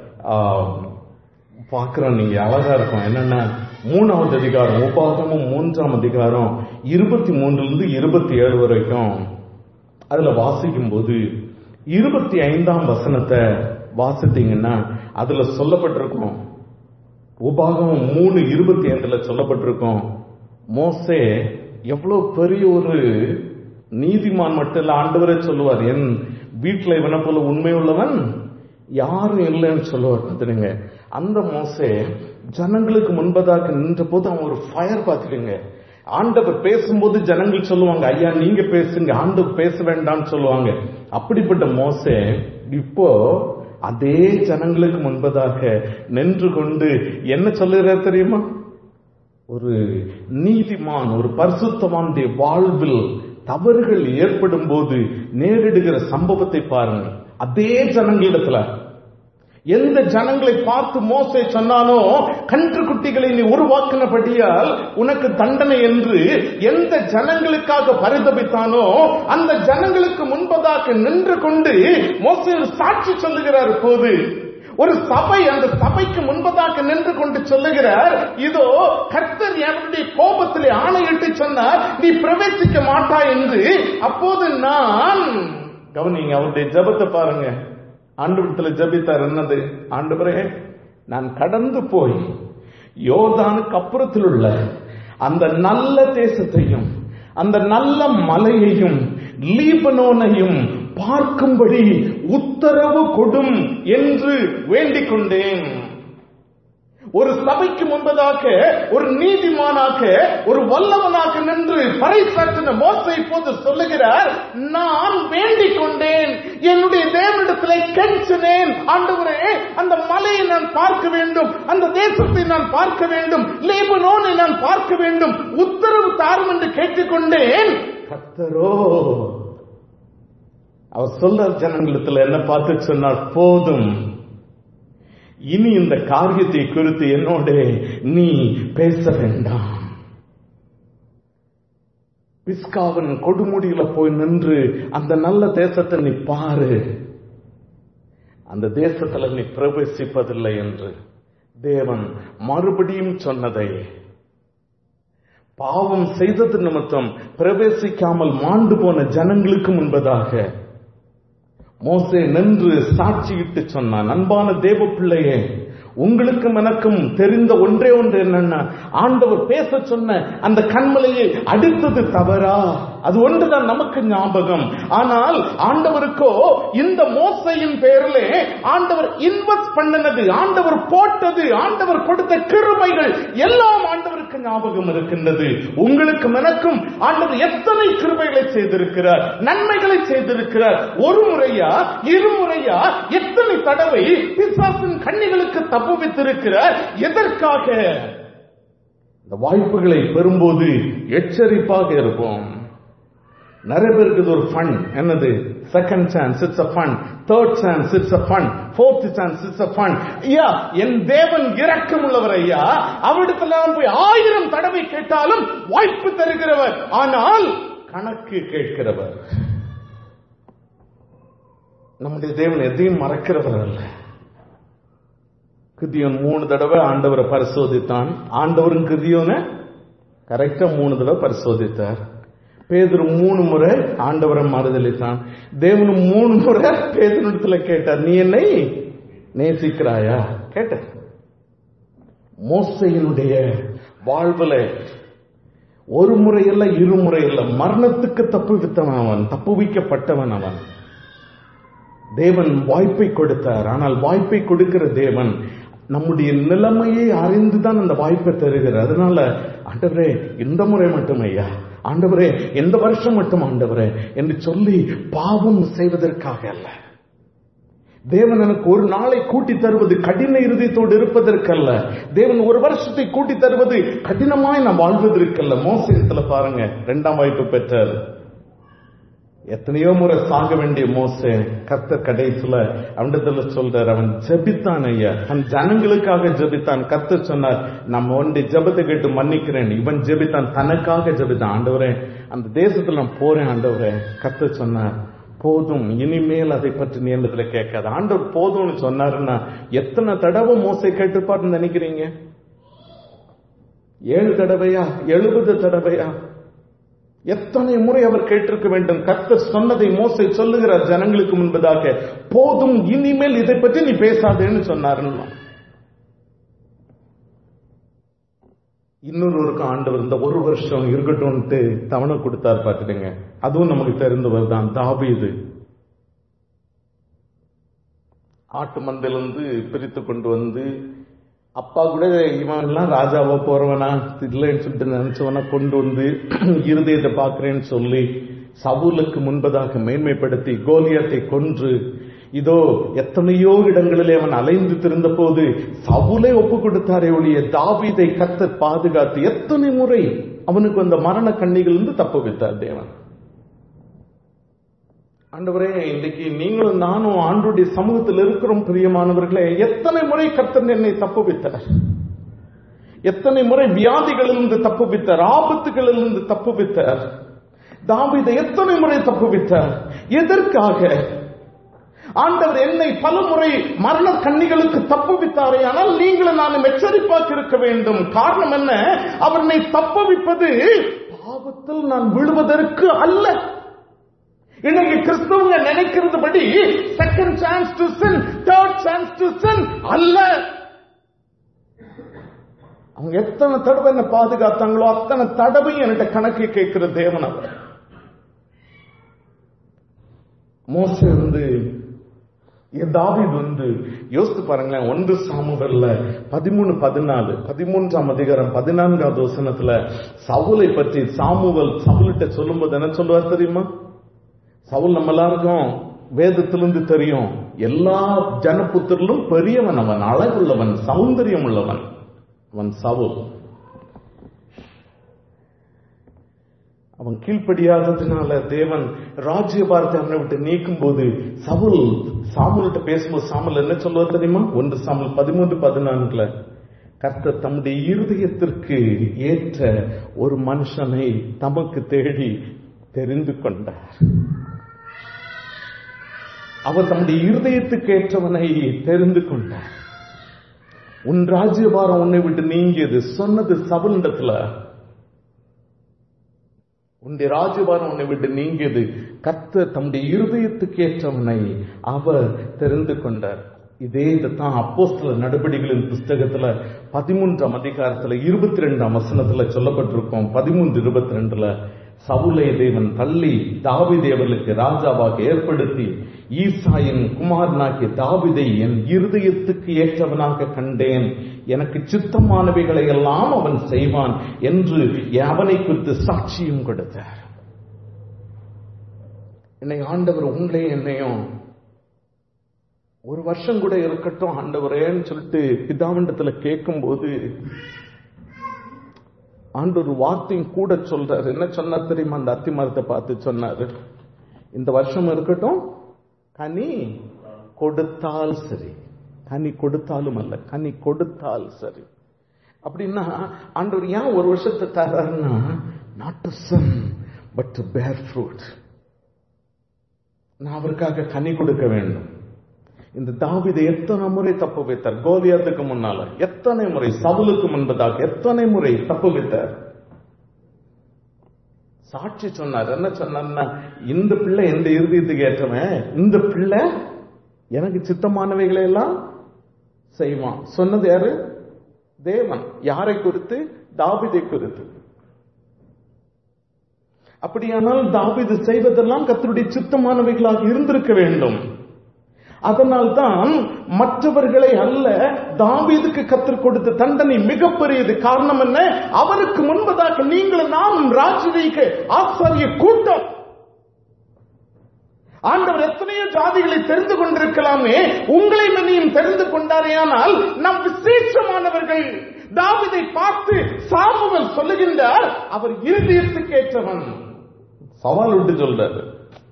பாக்குறோம் நீங்க அழகா இருக்கும் என்னன்னா மூணாவது அதிகாரம் உபாகமும் மூன்றாம் அதிகாரம் இருபத்தி மூணுல இருந்து இருபத்தி ஏழு வரைக்கும் அதுல வாசிக்கும் போது இருபத்தி ஐந்தாம் வசனத்தை வாசித்தீங்கன்னா அதுல சொல்லப்பட்டிருக்கும் உபாகம் மூணு இருபத்தி ஐந்துல சொல்லப்பட்டிருக்கும் மோசே எவ்வளவு பெரிய ஒரு நீதிமான் மட்டும் இல்ல ஆண்டவரே சொல்லுவார் என் வீட்டுல இவனை போல உண்மை உள்ளவன் யாரும் இல்லைன்னு சொல்லுவார் பார்த்துடுங்க அந்த மோசே ஜனங்களுக்கு முன்பதாக நின்ற போது அவன் ஒரு ஃபயர் பார்த்துடுங்க ஆண்டவர் பேசும்போது ஜனங்கள் சொல்லுவாங்க ஐயா நீங்க பேசுங்க ஆண்டவர் பேச வேண்டாம்னு சொல்லுவாங்க அப்படிப்பட்ட மோசே இப்போ அதே ஜனங்களுக்கு முன்பதாக நின்று கொண்டு என்ன சொல்லுகிறார் தெரியுமா ஒரு நீதிமான் ஒரு பரிசுத்தமானுடைய வாழ்வில் தவறுகள் ஏற்படும் போது நேரிடுகிற சம்பவத்தை பாருங்க அதே ஜனங்களிடத்துல எந்த ஜனங்களை பார்த்து மோசை சொன்னானோ கன்று குட்டிகளை நீ உருவாக்கினபடியால் உனக்கு தண்டனை என்று எந்த ஜனங்களுக்காக பரிதபித்தானோ அந்த ஜனங்களுக்கு முன்பதாக நின்று கொண்டு மோசை ஒரு சாட்சி சொல்லுகிறார் போது ஒரு சபை அந்த சபைக்கு முன்பதாக நின்று கொண்டு சொல்லுகிறார் இதோ கர்த்தர் என்னுடைய கோபத்திலே ஆணையிட்டு சொன்னார் நீ பிரவேசிக்க மாட்டாய் என்று அப்போது நான் கவனிங்க அவருடைய ஜபத்தை பாருங்க ஆண்டுவிடத்துல ஜபித்தார் என்னது ஆண்டவரே நான் கடந்து போய் யோர்தானுக்கு அப்புறத்தில் உள்ள அந்த நல்ல தேசத்தையும் அந்த நல்ல மலையையும் லீபனோனையும் பார்க்கும்படி உத்தரவு கொடும் என்று வேண்டிக் கொண்டேன் ஒரு சபைக்கு முன்பதாக ஒரு நீதிமானாக ஒரு வல்லவனாக நின்று பறைசாற்றின மோசை இப்போது சொல்லுகிறார் நான் வேண்டிக் கொண்டேன் என்னுடைய தேவனிடத்திலே கெஞ்சினேன் ஆண்டவரே அந்த மலையை நான் பார்க்க வேண்டும் அந்த தேசத்தை நான் பார்க்க வேண்டும் லேபனோனை நான் பார்க்க வேண்டும் உத்தரவு தாரும் என்று கேட்டுக்கொண்டேன் கத்தரோ அவர் சொல்ற ஜனங்களிடத்துல என்ன பார்த்து சொன்னார் போதும் இனி இந்த காரியத்தை குறித்து என்னோட நீ பேச வேண்டாம் பிஸ்காவன் கொடுமுடியில போய் நின்று அந்த நல்ல தேசத்தை நீ பாரு அந்த தேசத்துல நீ பிரவேசிப்பதில்லை என்று தேவன் மறுபடியும் சொன்னதை பாவம் செய்தது நிமித்தம் பிரவேசிக்காமல் மாண்டு போன ஜனங்களுக்கு முன்பதாக மோசே நின்று சாட்சியிட்டு சொன்னான் அன்பான தேவ பிள்ளையே உங்களுக்கும் எனக்கும் தெரிந்த ஒன்றே ஒன்று என்னன்னா ஆண்டவர் பேச சொன்ன அந்த கண்மலையை அடித்தது தவறா அது ஒன்றுதான் நமக்கு ஞாபகம் ஆனால் ஆண்டவருக்கோ இந்த மோசையின் பேரிலே ஆண்டவர் இன்வெஸ்ட் பண்ணினது ஆண்டவர் போட்டது ஆண்டவர் கொடுத்த கிருமைகள் எல்லாம் ஆண்டவருக்கு ஞாபகம் இருக்கின்றது உங்களுக்கும் எனக்கும் ஆண்டவர் எத்தனை கிருமைகளை செய்திருக்கிறார் நன்மைகளை செய்திருக்கிறார் ஒரு முறையா இருமுறையா எத்தனை தடவை பிசாசின் கண்ணிகளுக்கு தப்புவித்திருக்கிறார் எதற்காக இந்த வாய்ப்புகளை பெறும்போது எச்சரிப்பாக இருப்போம் நிறைய பேருக்கு இது ஒரு ஃபன் என்னது second chance it's a fun third chance it's a fun fourth chance it's a fun ஐயா என் தேவன் இரக்கம் உள்ளவர் ஐயா அவரிடத்துல போய் ஆயிரம் தடவை கேட்டாலும் வாய்ப்பு தருகிறவர் ஆனால் கணக்கு கேட்கிறவர் நம்முடைய தேவன் எதையும் மறக்கிறவர் அல்ல கிருதியோன் மூணு தடவை ஆண்டவரை பரிசோதித்தான் ஆண்டவரும் கிருதியோனை கரெக்டா மூணு தடவை பரிசோதித்தார் பேதரு மூணு முறை ஆண்டவரை மறுதளித்தான் தேவனும் மூணு முறை பேதனிடத்துல கேட்டார் நீ என்னை நேசிக்கிறாயா கேட்ட மோசையினுடைய வாழ்வுல ஒரு முறை இல்ல இருமுறை இல்ல மரணத்துக்கு தப்பு வித்தவன் அவன் தப்புவிக்கப்பட்டவன் அவன் தேவன் வாய்ப்பை கொடுத்தார் ஆனால் வாய்ப்பை கொடுக்கிற தேவன் நம்முடைய நிலைமையை அறிந்துதான் அந்த வாய்ப்பை தருகிறார் அதனால ஆண்டவரே இந்த முறை மட்டும் ஐயா ஆண்டவரே எந்த வருஷம் மட்டும் ஆண்டவரே என்று சொல்லி பாவம் செய்வதற்காக அல்ல தேவன் எனக்கு ஒரு நாளை கூட்டி தருவது கடின இறுதியத்தோடு இருப்பதற்கல்ல தேவன் ஒரு வருஷத்தை கூட்டி தருவது கடினமாய் நான் வாழ்வதற்கல்ல மோசத்துல பாருங்க இரண்டாம் வாய்ப்பு பெற்றார் எத்தனையோ முறை சாக வேண்டிய மோசே கத்த கடைசியில அவனிடத்துல சொல்றார் அவன் ஜெபித்தான் ஐயா தன் ஜனங்களுக்காக ஜெபித்தான் கத்த சொன்னார் நம்ம ஒன்றை ஜெபத்தை கேட்டு மன்னிக்கிறேன் இவன் ஜெபித்தான் தனக்காக ஜெபித்தான் ஆண்டவரே அந்த தேசத்துல நான் போறேன் ஆண்டவரே கத்த சொன்னார் போதும் இனிமேல் அதை பற்றி நீ என்னத்துல கேட்காத ஆண்டவர் போதும்னு சொன்னாருன்னா எத்தனை தடவை மோசை கேட்டுப்பாருன்னு நினைக்கிறீங்க ஏழு தடவையா எழுபது தடவையா எத்தனை முறை அவர் கேட்டிருக்க வேண்டும் கர்த்தர் சொன்னதை மோசை சொல்லுகிறார் ஜனங்களுக்கு முன்பதாக போதும் இனிமேல் இதை பற்றி நீ பேசாதேன்னு சொன்னாருன்னா இன்னொருவருக்கு ஆண்டவர் இந்த ஒரு வருஷம் இருக்கட்டும்ட்டு தவணை கொடுத்தார் பார்த்துடுங்க அதுவும் நமக்கு தெரிந்தவர் தான் தாபீது ஆட்டு மந்தையிலிருந்து பிரித்து கொண்டு வந்து அப்பா கூட இவன் எல்லாம் ராஜாவா போறவனா இல்லைன்னு சொல்லிட்டு நினைச்சவனா கொண்டு வந்து இருதயத்தை பார்க்கிறேன்னு சொல்லி சவுலுக்கு முன்பதாக மேன்மைப்படுத்தி கோலியத்தை கொன்று இதோ எத்தனையோ இடங்களிலே அவன் அலைந்து திரிந்த போது சவுலே ஒப்பு கொடுத்தாரே ஒழிய தாவீதை கத்தர் பாதுகாத்து எத்தனை முறை அவனுக்கு அந்த மரண கண்ணிகளிலிருந்து தப்பு வைத்தார் தேவன் ஆண்டவரே இன்னைக்கு நீங்களும் நானும் ஆண்டுடைய சமூகத்தில் இருக்கிறோம் பிரியமானவர்களே எத்தனை முறை கர்த்தர் என்னை தப்புவித்தார் எத்தனை முறை வியாதிகளிலிருந்து தப்புவித்தார் ஆபத்துகளிலிருந்து தப்புவித்தார் தாவிதை எத்தனை முறை தப்புவித்தார் எதற்காக ஆண்டவர் என்னை பல முறை மரண கண்ணிகளுக்கு தப்புவித்தாரே ஆனால் நீங்களும் நானும் எச்சரிப்பாக இருக்க வேண்டும் காரணம் என்ன அவர் என்னை தப்புவிப்பது பாவத்தில் நான் விழுவதற்கு அல்ல இன்னைக்கு கிறிஸ்தவங்க நினைக்கிறதுபடி second chance to sin third chance to sin அல்ல அவங்க எத்தனை தடவை என்ன பாதுகாத்தாங்களோ அத்தனை தடவை என்கிட்ட கணக்கு கேட்கிற தேவன் அவர் மோச இருந்து தாவீது வந்து யோசித்து பாருங்களேன் ஒன்று சாமுவல்ல பதிமூணு பதினாலு பதிமூன்றாம் அதிகாரம் பதினான்காவது வசனத்துல சவுலை பற்றி சாமுவல் சவுலிட்ட சொல்லும்போது என்ன சொல்லுவார் தெரியுமா சவுல் நம்ம எல்லாருக்கும் வேதத்திலிருந்து தெரியும் எல்லா ஜனபுத்திரிலும் பெரியவன் அவன் அழகுள்ளவன் சௌந்தரியம் உள்ளவன் அவன் சவுல் அவன் கீழ்ப்படியாததுனால தேவன் ராஜ்யபாரத்தை அவனை விட்டு நீக்கும் போது சவுல் சாமுல்கிட்ட பேசும்போது சாமுல் என்ன சொல்லுவார் தெரியுமா ஒன்று சாமுல் பதிமூன்று பதினான்குல கர்த்தர் தம்முடைய இருதயத்திற்கு ஏற்ற ஒரு மனுஷனை தமக்கு தேடி தெரிந்து கொண்டார் அவர் தம்முடைய இருதயத்துக்கு ஏற்றவனை தெரிந்து கொண்டார் உன் ராஜ்யபாரம் உன்னை விட்டு நீங்கியது சொன்னது சபலிடத்துல உன்னுடைய ராஜ்யபாரம் உன்னை விட்டு நீங்கியது கத்த தம்முடைய இருதயத்துக்கு ஏற்றவனை அவர் தெரிந்து கொண்டார் இதே தான் அப்போஸ்தல நடவடிக்கைகளின் புஸ்தகத்துல பதிமூன்றாம் அதிகாரத்துல இருபத்தி ரெண்டாம் வசனத்துல சொல்லப்பட்டிருக்கும் பதிமூன்று இருபத்தி ரெண்டுல சவுலை தேவன் தள்ளி தாவிதை அவர்களுக்கு ராஜாவாக ஏற்படுத்தி ஈசாயின் குமாரனாகிய தாவிதை என் இருதயத்துக்கு ஏற்றவனாக கண்டேன் எனக்கு சித்தமானவைகளை எல்லாம் அவன் செய்வான் என்று அவனை குறித்து சாட்சியும் கொடுத்தார் என்னை ஆண்டவர் உங்களே என்னையும் ஒரு வருஷம் கூட இருக்கட்டும் ஆண்டவரேன்னு சொல்லிட்டு பிதாவண்டத்துல கேட்கும் போது ஆண்டவர் வார்த்தையும் கூட சொல்றாரு என்ன சொன்னார் தெரியுமா அந்த அத்தி மரத்தை பார்த்து சொன்னாரு இந்த வருஷம் இருக்கட்டும் கனி கொடுத்தால் சரி கனி கொடுத்தாலும் அல்ல கனி கொடுத்தால் சரி அப்படின்னா ஆண்டவர் ஏன் ஒரு வருஷத்தை தர்றாருன்னா not to sin but to bear fruit நான் அவருக்காக கனி கொடுக்க வேண்டும் இந்த தாவிதை எத்தனை முறை தப்பு வைத்தார் கோலியாத்துக்கு முன்னால எத்தனை முறை சவுலுக்கு முன்பதாக எத்தனை முறை தப்பு வைத்தார் சாட்சி சொன்னார் என்ன சொன்னார்னா இந்த பிள்ளை எந்த இறுதியத்துக்கு ஏற்றவன் இந்த பிள்ளை எனக்கு சித்தமானவைகளை எல்லாம் செய்வான் சொன்னது யாரு தேவன் யாரை குறித்து தாவிதை குறித்து அப்படியானால் தாவிது செய்வதெல்லாம் கத்தருடைய சித்தமானவைகளாக இருந்திருக்க வேண்டும் அதனால்தான் மற்றவர்களை அல்ல தாவீதுக்கு கற்றுக் கொடுத்த தண்டனை மிகப்பெரியது காரணம் என்ன அவருக்கு முன்பதாக நீங்களும் நானும் ராஜரீக ஆசாரிய கூட்டம் ஆண்டவர் எத்தனையோ ஜாதிகளை தெரிந்து கொண்டிருக்கலாமே உங்களை மன்னியும் தெரிந்து கொண்டாரேயானால் நம் விசேஷமானவர்கள் தாவிதை பார்த்து சாமுவல் சொல்லுகின்றார் அவர் இருதயத்துக்கு ஏற்றவன் சவால் விட்டு சொல்றாரு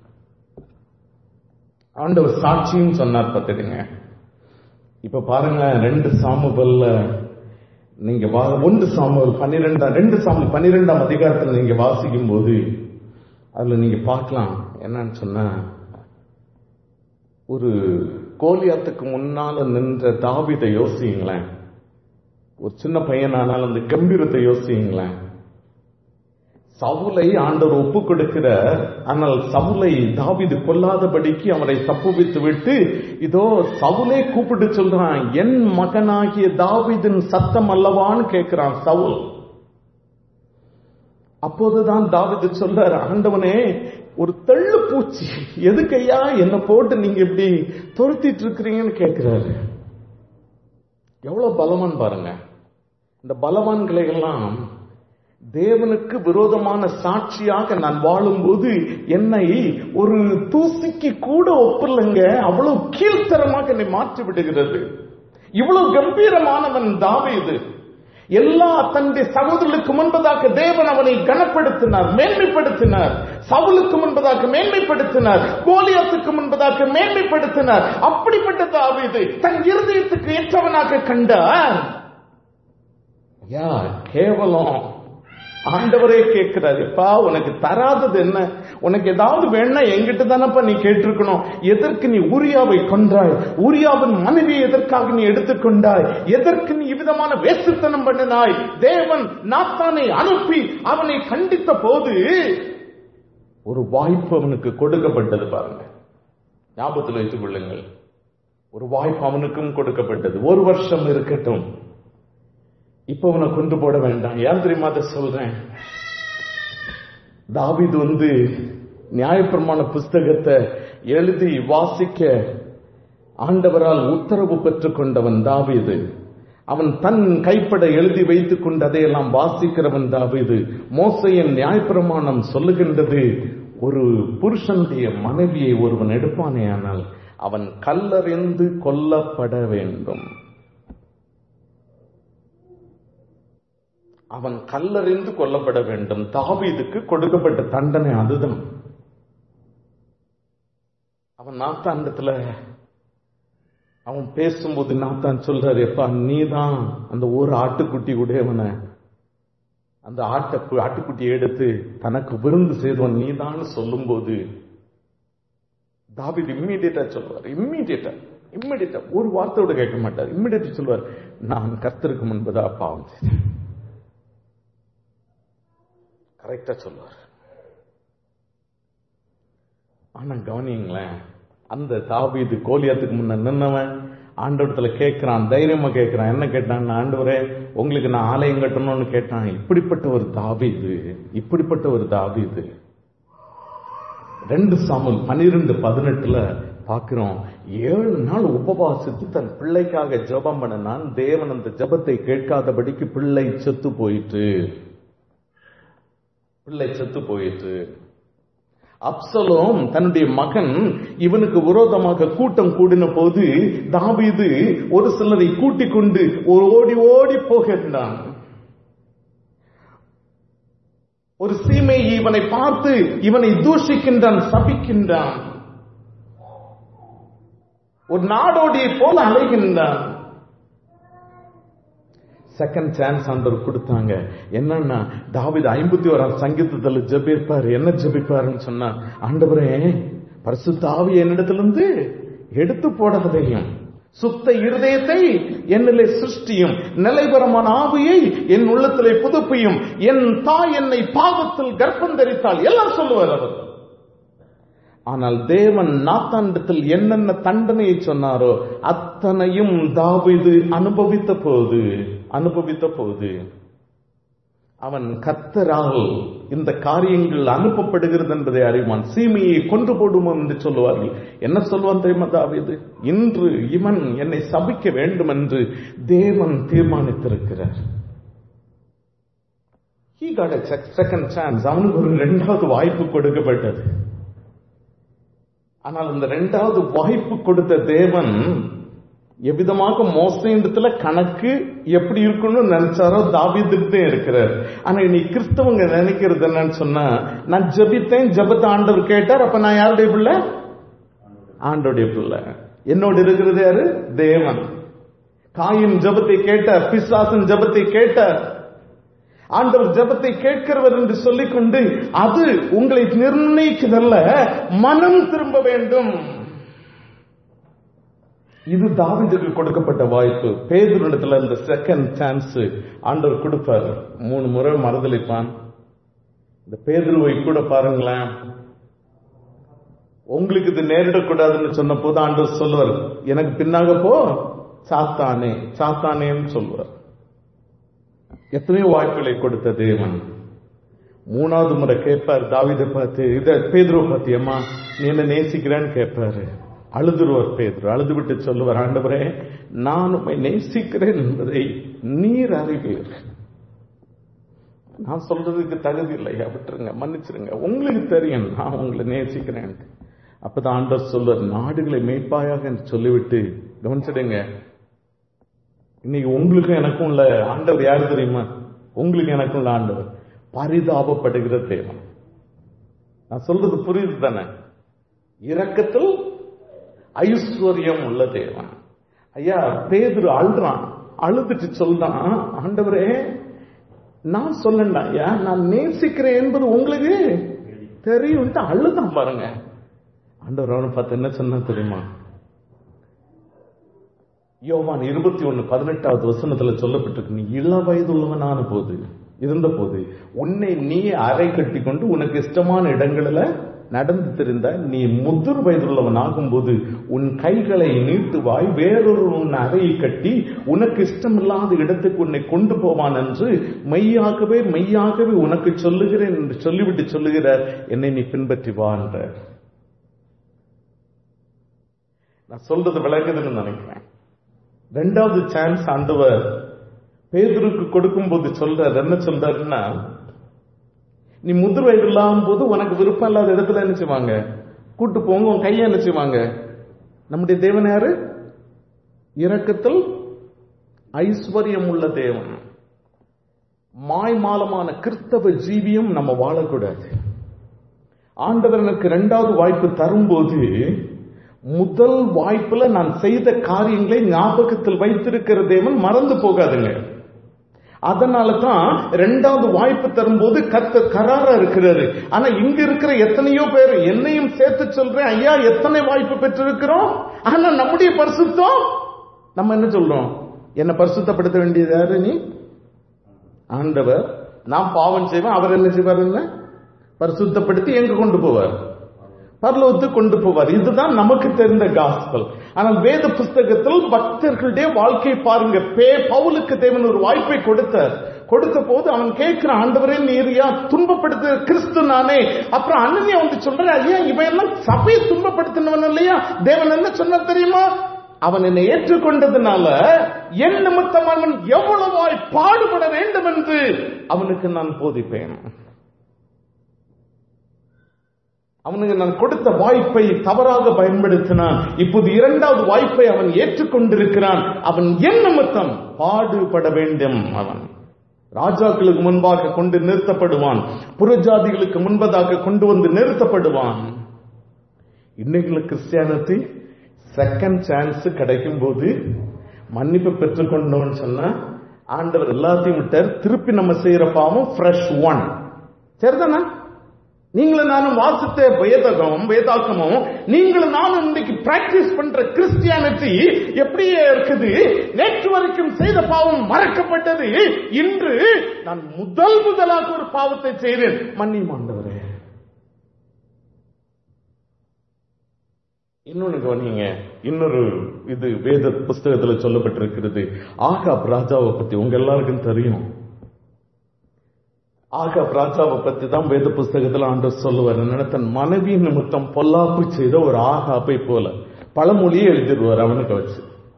ஆண்டவர் சாட்சியும் சொன்னார் பார்த்துடுங்க இப்ப பாருங்க ரெண்டு சாமுவல்ல நீங்க ஒன்று சாமுவல் பன்னிரெண்டாம் ரெண்டு சாமுவல் பன்னிரெண்டாம் அதிகாரத்தில் நீங்க வாசிக்கும் போது அதுல நீங்க பார்க்கலாம் என்னன்னு சொன்னா ஒரு கோலியாத்துக்கு முன்னால நின்ற தாவிதை யோசிங்களேன் ஒரு சின்ன பையனானால் அந்த கம்பீரத்தை யோசிங்களேன் சவுலை ஆண்டவர் ஒப்பு கொடுக்கிறார் ஆனால் சவுலை தாவிது கொல்லாதபடிக்கு அவரை தப்புவித்து விட்டு இதோ சவுலே கூப்பிட்டு சொல்றான் என் மகனாகிய தாவிதின் சத்தம் அல்லவான்னு கேட்கிறான் சவுல் அப்போதுதான் தாவிது சொல்றார் ஆண்டவனே ஒரு தள்ளு பூச்சி எதுக்கையா என்ன போட்டு நீங்க இப்படி துரத்திட்டு இருக்கிறீங்கன்னு கேட்கிறாரு எவ்வளவு பலவான் பாருங்க இந்த பலவான்களை எல்லாம் தேவனுக்கு விரோதமான சாட்சியாக நான் வாழும்போது என்னை ஒரு தூசிக்கு கூட ஒப்பில்லைங்க அவ்வளவு கீழ்த்தரமாக என்னை மாற்றி விடுகிறது இவ்வளவு கம்பீரமானவன் தாவீது எல்லா தன்னுடைய சகோதரர்களுக்கு முன்பதாக தேவன் அவனை கனப்படுத்தினார் மேன்மைப்படுத்தினார் சவுலுக்கு முன்பதாக மேன்மைப்படுத்தினார் கோலியாத்துக்கு முன்பதாக மேன்மைப்படுத்தினார் அப்படிப்பட்ட தாவீது தன் இருதயத்துக்கு ஏற்றவனாக கண்டார் யா கேவலம் ஆண்டவரே கேட்கிறார் எப்பா உனக்கு தராதது என்ன உனக்கு ஏதாவது வேணா எங்கிட்ட தானப்பா நீ கேட்டிருக்கணும் எதற்கு நீ ஊரியாவை கொன்றாய் ஊரியாவின் மனைவியை எதற்காக நீ எடுத்துக்கொண்டாய் எதற்கு நீ விதமான வேசுத்தனம் பண்ணினாய் தேவன் நாத்தானை அனுப்பி அவனை கண்டித்த போது ஒரு வாய்ப்பு அவனுக்கு கொடுக்கப்பட்டது பாருங்க ஞாபகத்தில் வைத்துக் கொள்ளுங்கள் ஒரு வாய்ப்பு அவனுக்கும் கொடுக்கப்பட்டது ஒரு வருஷம் இருக்கட்டும் இப்ப அவனை கொண்டு போட வேண்டாம் ஏன் தெரியுமா அதை சொல்றேன் தாவிது வந்து நியாயப்பிரமாண புஸ்தகத்தை எழுதி வாசிக்க ஆண்டவரால் உத்தரவு பெற்றுக் கொண்டவன் தாவீது அவன் தன் கைப்பட எழுதி வைத்துக் கொண்டு அதையெல்லாம் வாசிக்கிறவன் தாவீது மோசையின் நியாயப்பிரமாணம் சொல்லுகின்றது ஒரு புருஷனுடைய மனைவியை ஒருவன் எடுப்பானே ஆனால் அவன் கல்லறிந்து கொல்லப்பட வேண்டும் அவன் கல்லறிந்து கொல்லப்பட வேண்டும் தாவீதுக்கு கொடுக்கப்பட்ட தண்டனை அதுதான் அவன் நாத்தாண்டத்துல அவன் பேசும்போது நாத்தான் சொல்றாரு எப்பா நீதான் அந்த ஒரு ஆட்டுக்குட்டி உடையவனை அந்த ஆட்டை ஆட்டுக்குட்டியை எடுத்து தனக்கு விருந்து செய்தவன் நீதான் சொல்லும்போது தாவித் இம்மீடியட்டா சொல்வார் இம்மீடியட்டா இம்மீடியட்டா ஒரு வார்த்தையோட கேட்க மாட்டார் இம்மீடியட்டா சொல்வார் நான் கர்த்தருக்கு முன்பதா பாவம் செய்தேன் கரெக்டா சொல்வார் ஆனா கவனிங்களேன் அந்த தாவீது கோலியாத்துக்கு முன்ன நின்னவன் ஆண்டவரத்துல கேட்கிறான் தைரியமா கேட்கிறான் என்ன கேட்டான் ஆண்டவரே உங்களுக்கு நான் ஆலயம் கட்டணும்னு கேட்டான் இப்படிப்பட்ட ஒரு தாவீது இப்படிப்பட்ட ஒரு தாவீது ரெண்டு சாமல் பனிரெண்டு பதினெட்டுல பாக்குறோம் ஏழு நாள் உபவாசித்து தன் பிள்ளைக்காக ஜெபம் பண்ணினான் தேவன் அந்த ஜெபத்தை கேட்காதபடிக்கு பிள்ளை செத்து போயிட்டு பிள்ளை செத்து போயிட்டு அப்சலோம் தன்னுடைய மகன் இவனுக்கு விரோதமாக கூட்டம் கூடின போது தாவீது ஒரு சிலரை கூட்டிக் கொண்டு ஒரு ஓடி ஓடி போகின்றான் ஒரு சீமை இவனை பார்த்து இவனை தூஷிக்கின்றான் சபிக்கின்றான் ஒரு நாடோடியை போல அலைகின்றான் செகண்ட் சான்ஸ் ஆண்டவர் கொடுத்தாங்க என்னன்னா தாவித ஐம்பத்தி ஓராம் சங்கீதத்துல ஜபிப்பாரு என்ன ஜபிப்பாருன்னு சொன்னா ஆண்டவரே பரிசுத்த ஆவி என்னிடத்திலிருந்து எடுத்து போடாதையும் சுத்த இருதயத்தை என்னிலே சிருஷ்டியும் நிலைபரமான ஆவியை என் உள்ளத்திலே புதுப்பியும் என் தாய் என்னை பாவத்தில் கர்ப்பம் தரித்தால் எல்லாம் சொல்லுவார் அவர் ஆனால் தேவன் நாத்தாண்டத்தில் என்னென்ன தண்டனையை சொன்னாரோ அத்தனையும் தாவிது அனுபவித்த போது அனுபவித்த போது அவன் கத்தரால் இந்த காரியங்கள் அனுப்பப்படுகிறது என்பதை அறிவான் சீமையை கொன்று போடுமோ என்று சொல்லுவார்கள் என்ன சொல்வான் தெரியுமா தாவிது இன்று இவன் என்னை சபிக்க வேண்டும் என்று தேவன் தீர்மானித்திருக்கிறார் He got a second chance. அவனுக்கு ஒரு இரண்டாவது வாய்ப்பு கொடுக்கப்பட்டது ஆனால் அந்த இரண்டாவது வாய்ப்பு கொடுத்த தேவன் எவ்விதமாக மோசத்துல கணக்கு எப்படி இருக்கணும்னு நினைச்சாரோ தாவித்துட்டே இருக்கிறார் ஆனா இன்னைக்கு கிறிஸ்தவங்க நினைக்கிறது என்னன்னு சொன்னா நான் ஜபித்தேன் ஜபத்தை ஆண்டவர் கேட்டார் அப்ப நான் யாருடைய பிள்ளை ஆண்டோடைய பிள்ளை என்னோடு இருக்கிறது யாரு தேவன் காயின் ஜபத்தை கேட்டார் பிசாசன் ஜபத்தை கேட்டார் ஆண்டவர் ஜபத்தை கேட்கிறவர் என்று சொல்லிக்கொண்டு அது உங்களை நிர்ணயிக்குதல்ல மனம் திரும்ப வேண்டும் இது தாவிதுக்கு கொடுக்கப்பட்ட வாய்ப்பு பேதுரிடத்துல இந்த செகண்ட் சான்ஸ் ஆண்டவர் கொடுப்பார் மூணு முறை மறுதளிப்பான் இந்த பேதுருவை கூட பாருங்களேன் உங்களுக்கு இது நேரிடக்கூடாதுன்னு சொன்ன போது ஆண்டவர் சொல்லுவார் எனக்கு பின்னாக போ சாத்தானே சாத்தானேன்னு சொல்லுவார் எத்தனையோ வாய்ப்புகளை கொடுத்த தேவன் மூணாவது முறை கேட்பார் தாவிதை பார்த்து இத பேதுருவை பார்த்து அம்மா நீ என்ன நேசிக்கிறேன்னு கேட்பாரு அழுதுருவார் பேதுரு அழுது விட்டு சொல்லுவார் ஆண்டவரே நான் உண்மை நேசிக்கிறேன் என்பதை நீர் அறிவீர் நான் சொல்றதுக்கு தகுதி இல்லையா விட்டுருங்க மன்னிச்சிருங்க உங்களுக்கு தெரியும் நான் உங்களை நேசிக்கிறேன் அப்பதான் ஆண்டவர் சொல்வார் நாடுகளை மேய்ப்பாயாக என்று சொல்லிவிட்டு கவனிச்சிடுங்க இன்னைக்கு உங்களுக்கும் எனக்கும் உள்ள ஆண்டவர் யாரு தெரியுமா உங்களுக்கு எனக்கும் உள்ள ஆண்டவர் பரிதாபப்படுகிற தேவன் நான் சொல்றது புரியுது தானே இரக்கத்தில் ஐஸ்வர்யம் உள்ள தேவன் ஐயா பேதுரு அழுறான் அழுதுட்டு சொல்றான் ஆண்டவரே நான் சொல்லண்டா ஐயா நான் நேசிக்கிறேன் என்பது உங்களுக்கு தெரியும் அழுதான் பாருங்க ஆண்டவர் அவனை பார்த்து என்ன சொன்னா தெரியுமா யோவான் இருபத்தி ஒன்னு பதினெட்டாவது வசனத்துல சொல்லப்பட்டிருக்கு நீ இள வயதுள்ளவனான போது இருந்த போது உன்னை நீ அறை கட்டி கொண்டு உனக்கு இஷ்டமான இடங்களில் நடந்து தெரிந்த நீ முதிர் வயதுள்ளவன் ஆகும்போது உன் கைகளை நீட்டுவாய் வேறொரு உன் அறையை கட்டி உனக்கு இஷ்டமில்லாத இடத்துக்கு உன்னை கொண்டு போவான் என்று மெய்யாகவே மெய்யாகவே உனக்கு சொல்லுகிறேன் என்று சொல்லிவிட்டு சொல்லுகிறார் என்னை நீ பின்பற்றி வா என்றார் நான் சொல்றது விளக்குதுன்னு நினைக்கிறேன் ரெண்டாவது சான்ஸ் ஆண்டவர் பேதுருக்கு கொடுக்கும்போது சொல்றாரு என்ன சொல்றாருன்னா நீ முதிர் வயது இல்லாம போது உனக்கு விருப்பம் இல்லாத இடத்துல என்ன செய்வாங்க கூட்டு போங்க உன் கையை என்ன செய்வாங்க நம்முடைய தேவன் யாரு இரக்கத்தில் ஐஸ்வர்யம் உள்ள தேவன் மாய்மாலமான கிறிஸ்தவ ஜீவியம் நம்ம வாழக்கூடாது ஆண்டவர் எனக்கு இரண்டாவது வாய்ப்பு தரும்போது முதல் வாய்ப்புல நான் செய்த காரியங்களை ஞாபகத்தில் வைத்திருக்கிற தேவன் மறந்து போகாதுங்க அதனால தான் ரெண்டாவது வாய்ப்பு தரும்போது கத்த கராரா இருக்கிறாரு ஆனா இங்க இருக்கிற எத்தனையோ பேர் என்னையும் சேர்த்து சொல்றேன் ஐயா எத்தனை வாய்ப்பு பெற்றிருக்கிறோம் ஆனா நம்முடைய பரிசுத்தம் நம்ம என்ன சொல்றோம் என்ன பரிசுத்தப்படுத்த வேண்டியது யாரு நீ ஆண்டவர் நான் பாவம் செய்வேன் அவர் என்ன செய்வார் என்ன பரிசுத்தப்படுத்தி எங்க கொண்டு போவார் பரலோகத்து கொண்டு போவார் இதுதான் நமக்கு தெரிந்த காஸ்பல் ஆனால் வேத புஸ்தகத்தில் பக்தர்களுடைய வாழ்க்கை பாருங்க பே பவுலுக்கு தேவன் ஒரு வாய்ப்பை கொடுத்தார் கொடுத்த போது அவன் கேட்கிற ஆண்டவரே நீரியா துன்பப்படுத்த கிறிஸ்து நானே அப்புறம் அண்ணனியா வந்து சொல்ற ஐயா இவன் எல்லாம் சபையை துன்பப்படுத்தினவன் இல்லையா தேவன் என்ன சொன்ன தெரியுமா அவன் என்னை ஏற்றுக்கொண்டதுனால என் நிமித்தம் அவன் எவ்வளவாய் பாடுபட வேண்டும் என்று அவனுக்கு நான் போதிப்பேன் அவனுக்கு நான் கொடுத்த வாய்ப்பை தவறாக பயன்படுத்தினான் இப்போது இரண்டாவது வாய்ப்பை அவன் ஏற்றுக்கொண்டிருக்கிறான் அவன் என் நிமித்தம் பாடுபட வேண்டும் அவன் ராஜாக்களுக்கு முன்பாக கொண்டு நிறுத்தப்படுவான் புறஜாதிகளுக்கு முன்பதாக கொண்டு வந்து நிறுத்தப்படுவான் இன்னைக்கு கிறிஸ்டியானிட்டி செகண்ட் சான்ஸ் கிடைக்கும் போது மன்னிப்பு பெற்றுக்கொண்டோம்னு சொன்னா ஆண்டவர் எல்லாத்தையும் விட்டார் திருப்பி நம்ம செய்யற பாவம் ஃப்ரெஷ் ஒன் சரிதானே நீங்களும் நானும் வாசித்த வேதகமும் வேதாக்கமும் நீங்களும் நானும் இன்னைக்கு பிராக்டிஸ் பண்ற கிறிஸ்டியானிட்டி எப்படியே இருக்குது நேற்று வரைக்கும் செய்த பாவம் மறக்கப்பட்டது இன்று நான் முதல் முதலாக ஒரு பாவத்தை செய்தேன் மன்னி மாண்டவரே இன்னொன்னு கவனிங்க இன்னொரு இது வேத புஸ்தகத்துல சொல்லப்பட்டிருக்கிறது ஆகாப் ராஜாவை பத்தி உங்க எல்லாருக்கும் தெரியும் ஆகாப் ராஜாவை பத்தி தான் வேத புஸ்தகத்துல ஆண்டவர் சொல்லுவார் என்னன்னா தன் மனைவி நிமித்தம் பொல்லாப்பு செய்த ஒரு ஆகாப்பை போல பழமொழியே எழுதிடுவார் அவனுக்கு வச்சு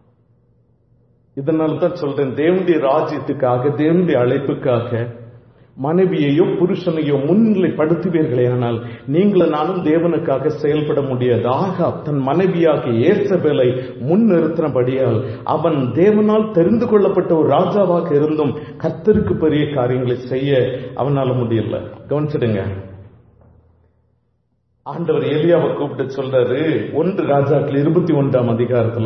இதனால தான் சொல்றேன் தேவனுடைய ராஜ்யத்துக்காக தேவனுடைய அழைப்புக்காக மனைவியையோ புருஷனையோ முன்னிலைப்படுத்துவீர்களே ஆனால் நீங்களும் நானும் தேவனுக்காக செயல்பட முடியாது ஆகா தன் மனைவியாக ஏசபேலை முன்னிறுத்தினபடியால் அவன் தேவனால் தெரிந்து கொள்ளப்பட்ட ஒரு ராஜாவாக இருந்தும் கத்தருக்கு பெரிய காரியங்களை செய்ய அவனால முடியல கவனிச்சிடுங்க ஆண்டவர் எலியாவை கூப்பிட்டு சொல்றாரு ஒன்று ராஜாக்கள் இருபத்தி ஒன்றாம் அதிகாரத்துல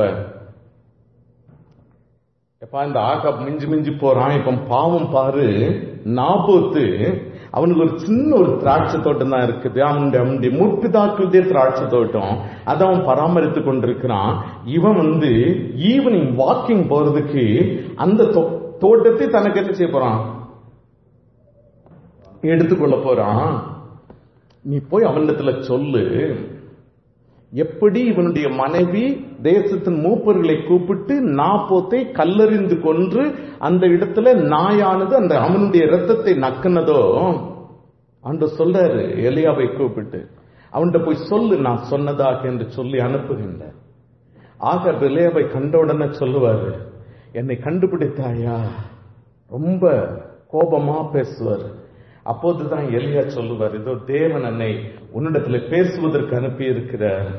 எப்பா இந்த ஆகாப் மிஞ்சி மிஞ்சி போறான் இப்ப பாவம் பாரு நாபோத்து அவனுக்கு ஒரு சின்ன ஒரு திராட்சை தோட்டம் தான் இருக்குது அவனுடைய அவனுடைய முற்பிதாக்களுடைய திராட்சை தோட்டம் அதை அவன் பராமரித்து கொண்டிருக்கிறான் இவன் வந்து ஈவினிங் வாக்கிங் போறதுக்கு அந்த தோட்டத்தை தனக்கு என்ன செய்ய போறான் எடுத்துக்கொள்ள போறான் நீ போய் அவனிடத்துல சொல்லு எப்படி இவனுடைய மனைவி தேசத்தின் மூப்பர்களை கூப்பிட்டு நாப்போத்தை கல்லறிந்து கொன்று அந்த இடத்துல நாயானது அந்த அவனுடைய ரத்தத்தை நக்குனதோ அன்று சொல்றாரு எலியாவை கூப்பிட்டு அவன்கிட்ட போய் சொல்லு நான் சொன்னதாக என்று சொல்லி அனுப்புகின்றார் ஆக எலியாவை கண்ட உடனே சொல்லுவாரு என்னை கண்டுபிடித்தாயா ரொம்ப கோபமா பேசுவார் அப்போதுதான் எலியா சொல்லுவார் இதோ தேவன் என்னை உன்னிடத்துல பேசுவதற்கு அனுப்பி இருக்கிறார்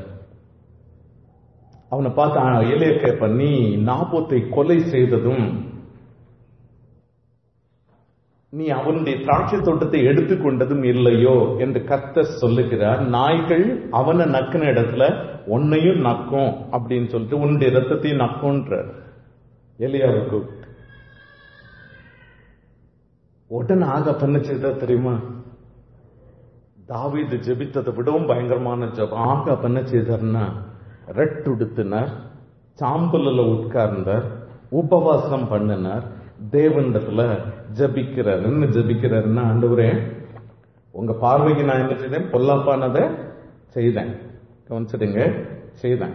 அவனை பார்த்து எலிய கேப்ப நீ நாபோத்தை கொலை செய்ததும் நீ அவனுடைய திராட்சை தோட்டத்தை எடுத்துக்கொண்டதும் இல்லையோ என்று கத்த சொல்லுகிறார் நாய்கள் அவனை நக்குன இடத்துல உன்னையும் நக்கும் அப்படின்னு சொல்லிட்டு உன்னுடைய ரத்தத்தையும் நக்கும்ன்றார் எலியாவுக்கு உடனே ஆக பண்ண செய்தா தெரியுமா தாவீது ஜெபித்ததை விடவும் பயங்கரமான ஜெபம் ஆக பண்ண செய்தார்னா ரெட்டுடுத்தினார் சாம்பலில் உட்கார்ந்தார் உபவாசம் பண்ணினார் தேவனிடத்துல ஜபிக்கிறார் என்ன ஜபிக்கிறாருன்னா ஆண்டவரே உங்க பார்வைக்கு நான் என்ன செய்தேன் பொல்லாப்பானதை செய்தேன் கவனிச்சிடுங்க செய்தேன்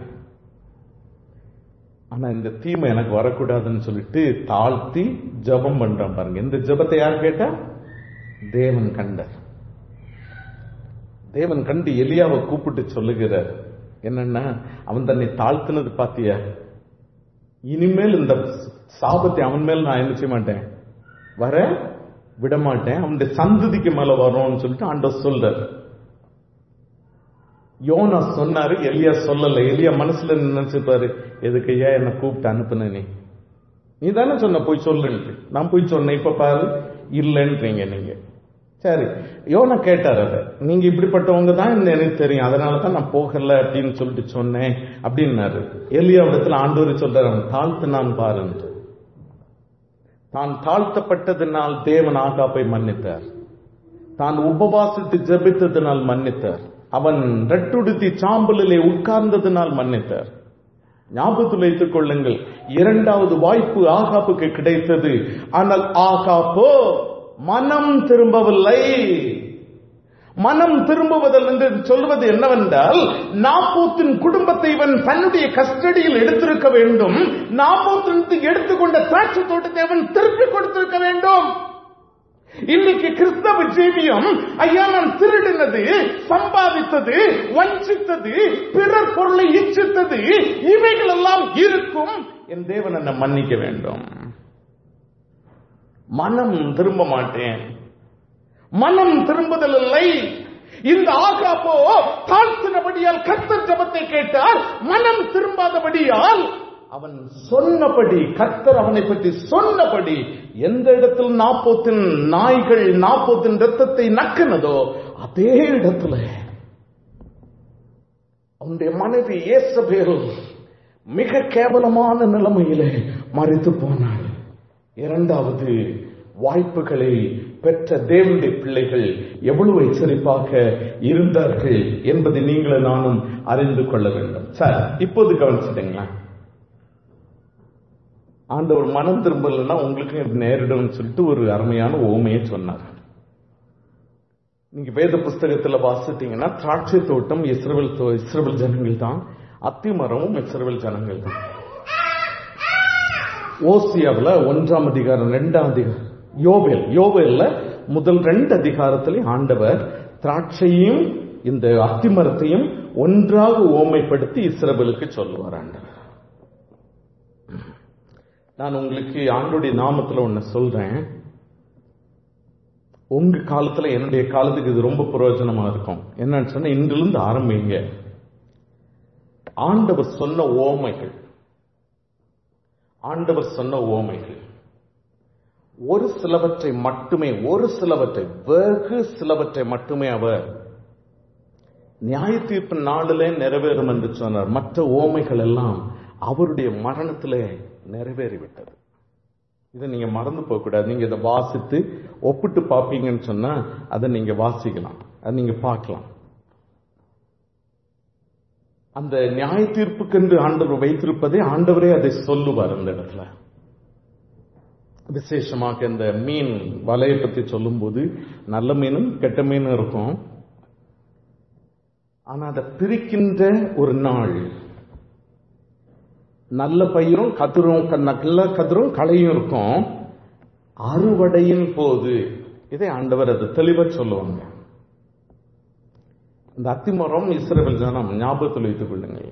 ஆனா இந்த தீமை எனக்கு வரக்கூடாதுன்னு சொல்லிட்டு தாழ்த்தி ஜபம் பண்றான் பாருங்க இந்த ஜபத்தை யார் கேட்டா தேவன் கண்டார் தேவன் கண்டு எலியாவை கூப்பிட்டு சொல்லுகிறார் என்னன்னா அவன் தன்னை தாழ்த்தினது பாத்தியா இனிமேல் இந்த சாபத்தை அவன் மேல் நான் என்ன செய்ய மாட்டேன் வர விட மாட்டேன் அவனுடைய சந்ததிக்கு மேல வரும்னு சொல்லிட்டு ஆண்டவர் சொல்றார் யோனா சொன்னாரு எலியா சொல்லல எலியா மனசுல நினைச்சிருப்பாரு எதுக்கு ஐயா என்ன கூப்பிட்டு அனுப்புன நீ நீ தானே சொன்ன போய் சொல்லுன்ட்டு நான் போய் சொன்னேன் இப்ப பாரு இல்லைன்றீங்க நீங்க சரி யோனா கேட்டார் அதை நீங்க இப்படிப்பட்டவங்க தான் எனக்கு தெரியும் அதனால தான் நான் போகல அப்படின்னு சொல்லிட்டு சொன்னேன் அப்படின்னாரு எலியா இடத்துல ஆண்டவர் சொல்றாரு அவன் தாழ்த்தினான் பாருன்னு தான் தாழ்த்தப்பட்டதினால் தேவன் ஆகாப்பை மன்னித்தார் தான் உபவாசித்து ஜெபித்ததினால் மன்னித்தார் அவன் ரெட்டுடுத்தி சாம்பலிலே உட்கார்ந்ததினால் மன்னித்தார் ஞாபகத்தில் வைத்துக் கொள்ளுங்கள் இரண்டாவது வாய்ப்பு ஆகாப்புக்கு கிடைத்தது ஆனால் ஆகாப்போ மனம் திரும்பவில்லை மனம் திரும்புவதில் என்று சொல்வது என்னவென்றால் நாப்பூத்தின் குடும்பத்தை இவன் தன்னுடைய கஸ்டடியில் எடுத்திருக்க வேண்டும் நாப்பூத்திலிருந்து எடுத்துக்கொண்ட திராட்சை தோட்டத்தை அவன் திருப்பி கொடுத்திருக்க வேண்டும் இன்னைக்கு கிறிஸ்தவ ஜீவியம் ஐயா நான் திருடினது சம்பாதித்தது வஞ்சித்தது பிறர் பொருளை இச்சித்தது இவைகள் எல்லாம் இருக்கும் என் தேவன் என்னை மன்னிக்க வேண்டும் மனம் திரும்ப மாட்டேன் மனம் திரும்புதல் இல்லை இந்த ஆகாப்போ தாழ்த்தினபடியால் கர்த்தர் ஜபத்தை கேட்டார் மனம் திரும்பாதபடியால் அவன் சொன்னபடி கர்த்தர் அவனை பற்றி சொன்னபடி எந்த இடத்தில் நாப்போத்தின் நாய்கள் நாப்போத்தின் ரத்தத்தை நக்கினதோ அதே இடத்துல அவனுடைய மனைவி ஏசபேல் மிக கேவலமான நிலைமையிலே மறித்து போனாள் இரண்டாவது வாய்ப்புகளை பெற்ற தேவனுடைய பிள்ளைகள் எவ்வளவு எச்சரிப்பாக இருந்தார்கள் என்பதை நீங்களும் நானும் அறிந்து கொள்ள வேண்டும் சார் இப்போது கவனிச்சிட்டீங்களா ஆண்டவர் மனம் திரும்பலன்னா உங்களுக்கு இது நேரிடும் சொல்லிட்டு ஒரு அருமையான ஓமையை சொன்னார் நீங்க வேத புஸ்தகத்துல வாசிட்டீங்கன்னா திராட்சை தோட்டம் இஸ்ரவேல் தோ- இஸ்ரவேல் ஜனங்கள் தான் அத்திமரமும் இஸ்ரவேல் ஜனங்கள் தான் ஓசியாவில் ஒன்றாம் அதிகாரம் ரெண்டாம் அதிகாரம் யோவேல் யோவேல்ல முதல் ரெண்டு அதிகாரத்திலே ஆண்டவர் திராட்சையும் இந்த அத்திமரத்தையும் ஒன்றாக ஓமைப்படுத்தி இஸ்ரவேலுக்கு சொல்லுவார் ஆண்டவர் நான் உங்களுக்கு ஆண்டுடைய நாமத்துல ஒன்னு சொல்றேன் உங்க காலத்துல என்னுடைய காலத்துக்கு இது ரொம்ப பிரயோஜனமா இருக்கும் என்னன்னு சொன்னா இன்றிலிருந்து ஆரம்பிங்க ஆண்டவர் சொன்ன ஓமைகள் ஆண்டவர் சொன்ன ஓமைகள் ஒரு சிலவற்றை மட்டுமே ஒரு சிலவற்றை வெகு சிலவற்றை மட்டுமே அவர் நியாய தீர்ப்பு நாளிலே நிறைவேறும் என்று சொன்னார் மற்ற ஓமைகள் எல்லாம் அவருடைய மரணத்திலே நிறைவேறிவிட்டது இதை நீங்க மறந்து போக கூடாது நீங்க இதை வாசித்து ஒப்பிட்டு பார்ப்பீங்கன்னு சொன்னா அதை நீங்க வாசிக்கலாம் அதை நீங்க பார்க்கலாம் அந்த நியாய தீர்ப்புக்கென்று ஆண்டவர் வைத்திருப்பதை ஆண்டவரே அதை சொல்லுவார் அந்த இடத்துல விசேஷமாக இந்த மீன் வலையை பத்தி சொல்லும்போது நல்ல மீனும் கெட்ட மீனும் இருக்கும் ஆனா அதை பிரிக்கின்ற ஒரு நாள் நல்ல பயிரும் கதிரும் க- நல்ல கதிரும் களையும் இருக்கும் அறுவடையின் போது இதை ஆண்டவர் அது தெளிவா சொல்லுவாங்க இந்த அத்திமரம் இஸ்ரவேல் ஜனம் ஞாபகத்தில் வைத்துக் கொள்ளுங்கள்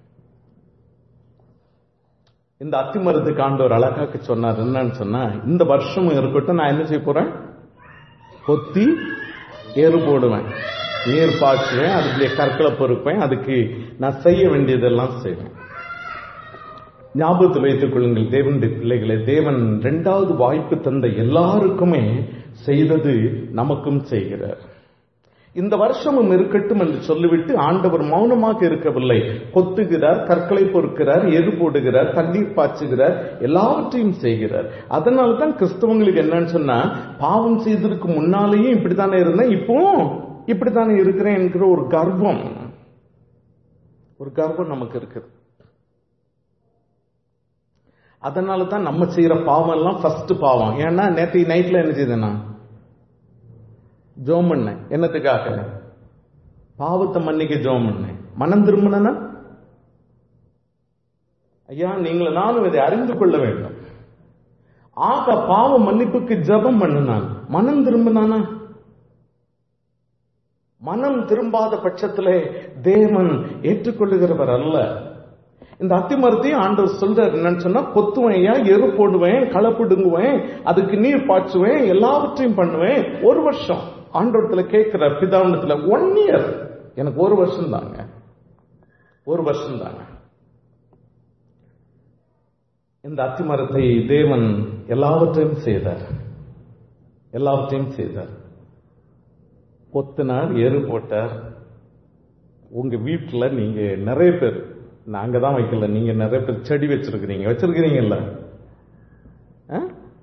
இந்த அத்திமரத்துக்கு ஆண்டவர் அழகாக்கு சொன்னார் என்னன்னு சொன்னா இந்த வருஷமும் இருக்கட்டும் நான் என்ன செய்ய போறேன் கொத்தி ஏறு போடுவேன் நீர் பாய்ச்சுவேன் அதுக்குள்ளே கற்களை பொறுப்பேன் அதுக்கு நான் செய்ய வேண்டியதெல்லாம் செய்வேன் ஞாபகத்தில் வைத்துக் கொள்ளுங்கள் தேவனுடைய பிள்ளைகளை தேவன் இரண்டாவது வாய்ப்பு தந்த எல்லாருக்குமே செய்தது நமக்கும் செய்கிறார் இந்த வருஷமும் இருக்கட்டும் என்று சொல்லிவிட்டு ஆண்டவர் மௌனமாக இருக்கவில்லை கொத்துகிறார் கற்களை பொறுக்கிறார் எரு போடுகிறார் தண்ணீர் பாய்ச்சுகிறார் எல்லாவற்றையும் செய்கிறார் அதனால தான் கிறிஸ்தவங்களுக்கு என்னன்னு சொன்னா பாவம் செய்ததுக்கு முன்னாலேயும் இப்படித்தானே இருந்தேன் இப்போ இப்படித்தானே இருக்கிறேன் என்கிற ஒரு கர்வம் ஒரு கர்வம் நமக்கு இருக்குது அதனால தான் நம்ம செய்யற பாவம் எல்லாம் ஃபர்ஸ்ட் பாவம் ஏன்னா நேற்று நைட்ல என்ன செய்தேன் நான் ஜோம் பண்ணேன் என்னத்துக்காக பாவத்தை மன்னிக்க ஜோம் பண்ணேன் மனம் திரும்பினா ஐயா நீங்கள் நானும் இதை அறிந்து கொள்ள வேண்டும் ஆக பாவ மன்னிப்புக்கு ஜெபம் பண்ணினான் மனம் திரும்பினானா மனம் திரும்பாத பட்சத்திலே தேவன் ஏற்றுக்கொள்ளுகிறவர் அல்ல இந்த அத்திமரத்தையும் ஆண்டவர் சொல்றாரு என்னன்னு சொன்னா கொத்துவேன் எரு போடுவேன் களை பிடுங்குவேன் அதுக்கு நீர் பாய்ச்சுவேன் எல்லாவற்றையும் பண்ணுவேன் ஒரு வருஷம் ஆண்டவரத்துல கேட்கிற பிதாவனத்துல ஒன் இயர் எனக்கு ஒரு வருஷம் தாங்க ஒரு வருஷம் தாங்க இந்த அத்திமரத்தை தேவன் எல்லாவற்றையும் செய்தார் எல்லாவற்றையும் செய்தார் கொத்தினார் எரு போட்டார் உங்க வீட்டுல நீங்க நிறைய பேர் நாங்க தான் வைக்கல நீங்க நிறைய பேர் செடி வச்சிருக்கிறீங்க வச்சிருக்கிறீங்கல்ல ஆ?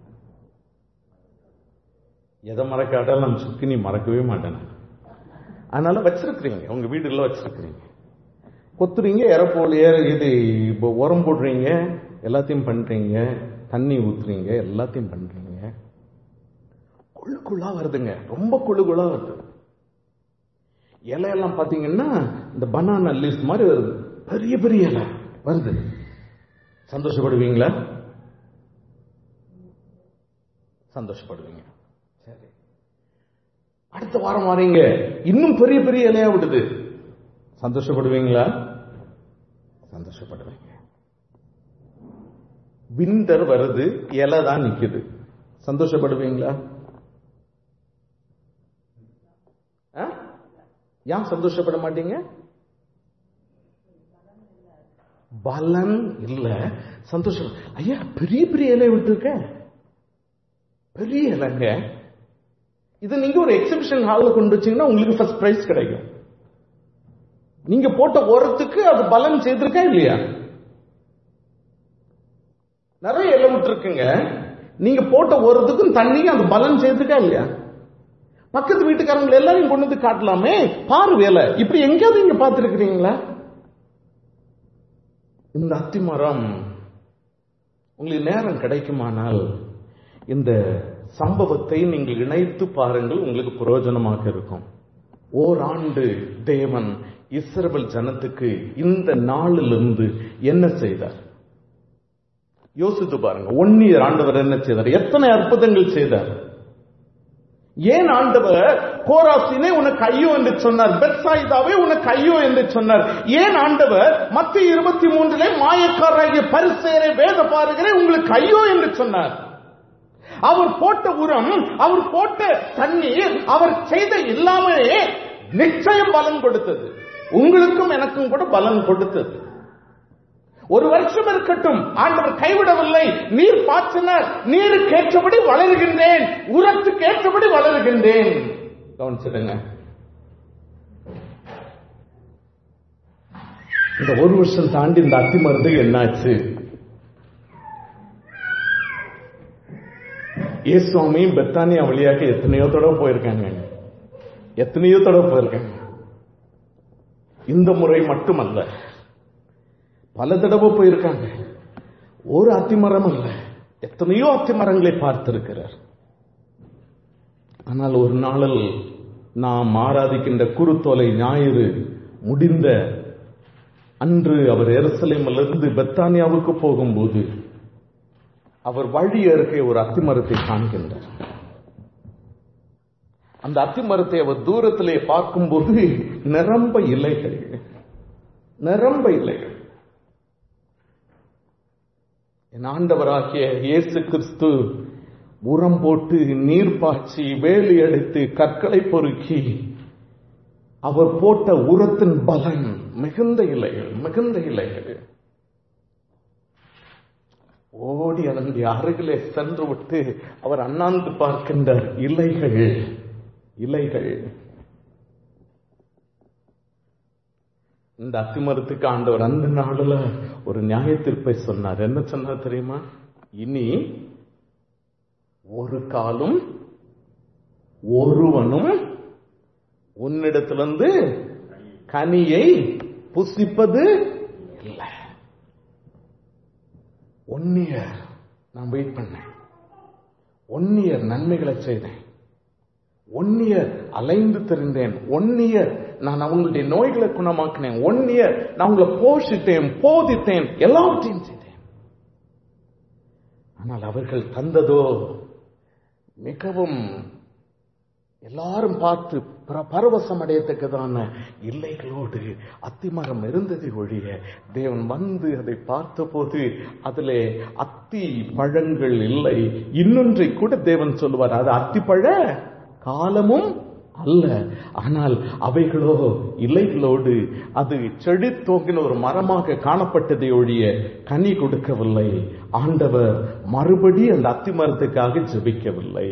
எதை மறக்காட்டாலும் நம்ம சுத்தி நீ மறக்கவே மாட்டேன் அதனால வச்சிருக்கிறீங்க உங்க வீடுல வச்சிருக்கிறீங்க கொத்துறீங்க இறப்போல் ஏற இது இப்போ உரம் போடுறீங்க எல்லாத்தையும் பண்றீங்க தண்ணி ஊத்துறீங்க எல்லாத்தையும் பண்றீங்க குழுக்குள்ளா வருதுங்க ரொம்ப குழுகுலா வருது இலையெல்லாம் பாத்தீங்கன்னா இந்த பனானா லீஃப் மாதிரி வருது பெரிய பெரிய இலை வருது சந்தோஷப்படுவீங்களா சந்தோஷப்படுவீங்க சரி அடுத்த வாரம் வரீங்க இன்னும் பெரிய பெரிய இலையா விடுது சந்தோஷப்படுவீங்களா சந்தோஷப்படுவீங்க விண்டர் வருது இலை தான் நிக்குது சந்தோஷப்படுவீங்களா ஆ? ஏன் சந்தோஷப்பட மாட்டீங்க பலன் இல்ல சந்தோஷம் ஐயா பெரிய பெரிய இலை விட்டுருக்க பெரிய இலைங்க இது நீங்க ஒரு எக்ஸிபிஷன் ஹால்ல கொண்டு வச்சீங்கன்னா உங்களுக்கு ஃபர்ஸ்ட் பிரைஸ் கிடைக்கும் நீங்க போட்ட உரத்துக்கு அது பலன் செய்திருக்கா இல்லையா நிறைய இலை விட்டுருக்குங்க நீங்க போட்ட உரத்துக்கும் தண்ணிக்கும் அது பலன் செய்திருக்கா இல்லையா பக்கத்து வீட்டுக்காரங்களை எல்லாரையும் கொண்டு வந்து காட்டலாமே பாரு வேலை இப்படி எங்கேயாவது நீங்க பார்த்திருக்கிறீங்களா இந்த அத்திமரம் உங்களுக்கு நேரம் கிடைக்குமானால் இந்த சம்பவத்தை நீங்கள் இணைத்து பாருங்கள் உங்களுக்கு பிரயோஜனமாக இருக்கும் ஓராண்டு தேவன் இஸ்ரவேல் ஜனத்துக்கு இந்த நாளிலிருந்து என்ன செய்தார் யோசித்து பாருங்க ஒன்னியர் ஆண்டவர் என்ன செய்தார் எத்தனை அற்புதங்கள் செய்தார் ஏன் ஆண்டவர் கோராசினே உனக்கு ஐயோ என்று சொன்னார் பெட்சாயிதாவே உனக்கு ஐயோ என்று சொன்னார் ஏன் ஆண்டவர் மத்திய இருபத்தி மூன்றிலே மாயக்காரராகிய பரிசேரை வேத பாருகிறே உங்களுக்கு ஐயோ என்று சொன்னார் அவர் போட்ட உரம் அவர் போட்ட தண்ணீர் அவர் செய்த எல்லாமே நிச்சயம் பலன் கொடுத்தது உங்களுக்கும் எனக்கும் கூட பலன் கொடுத்தது ஒரு வருஷம் இருக்கட்டும் ஆண்டவர் கைவிடவில்லை நீர் பாய்ச்சினார் நீருக்கு ஏற்றபடி வளருகின்றேன் உரத்துக்கு ஏற்றபடி வளருகின்றேன் கவனிச்சிடுங்க இந்த ஒரு வருஷம் தாண்டி இந்த அத்தி மருந்து என்னாச்சு இயேசுவாமியும் பெத்தானியா வழியாக எத்தனையோ தடவை போயிருக்காங்க எத்தனையோ தடவை போயிருக்காங்க இந்த முறை மட்டுமல்ல பல தடவை போயிருக்காங்க ஒரு அத்திமரம் அல்ல எத்தனையோ அத்திமரங்களை பார்த்திருக்கிறார் ஆனால் ஒரு நாளில் நாம் ஆராதிக்கின்ற குருத்தோலை ஞாயிறு முடிந்த அன்று அவர் எருசலேமிலிருந்து பெத்தானியாவுக்கு போகும்போது அவர் வழி அருகே ஒரு அத்திமரத்தை காண்கின்றார் அந்த அத்திமரத்தை அவர் தூரத்திலே பார்க்கும்போது நிரம்ப இலைகள் நிரம்ப இலைகள் என் ஆண்டவராகிய இயேசு கிறிஸ்து உரம் போட்டு நீர் பாய்ச்சி வேலி அடித்து கற்களை பொறுக்கி அவர் போட்ட உரத்தின் பலன் மிகுந்த இலைகள் மிகுந்த இலைகள் ஓடி அதனுடைய அருகிலே சென்று விட்டு அவர் அண்ணாந்து பார்க்கின்றார் இலைகள் இலைகள் இந்த அத்திமரத்துக்கு ஆண்டவர் அந்த நாடுல ஒரு நியாய தீர்ப்பை சொன்னார் என்ன சொன்னார் தெரியுமா இனி ஒரு காலும் ஒருவனும் உன்னிடத்திலிருந்து கனியை புசிப்பது இல்லை ஒன் இயர் நான் வெயிட் பண்ணேன் ஒன் இயர் நன்மைகளை செய்தேன் ஒன் இயர் அலைந்து தெரிந்தேன் ஒன் இயர் நான் அவங்களுடைய நோய்களை குணமாக்கினேன் ஒன் இயர் நான் உங்களை போஷித்தேன் போதித்தேன் எல்லாவற்றையும் செய்தேன் ஆனால் அவர்கள் தந்ததோ மிகவும் எல்லாரும் பார்த்து பர- பரவசம் அடையத்தக்கதான இல்லைகளோடு அத்திமரம் இருந்ததை ஒழிய தேவன் வந்து அதை பார்த்தபோது அதிலே அத்தி பழங்கள் இல்லை இன்னொன்றை கூட தேவன் சொல்லுவார் அது அத்திப்பழ காலமும் அல்ல ஆனால் அவைகளோ இலைகளோடு அது செழித்தோங்கின ஒரு மரமாக காணப்பட்டதை ஒழிய கனி கொடுக்கவில்லை ஆண்டவர் மறுபடி அந்த அத்தி மரத்துக்காக ஜெபிக்கவில்லை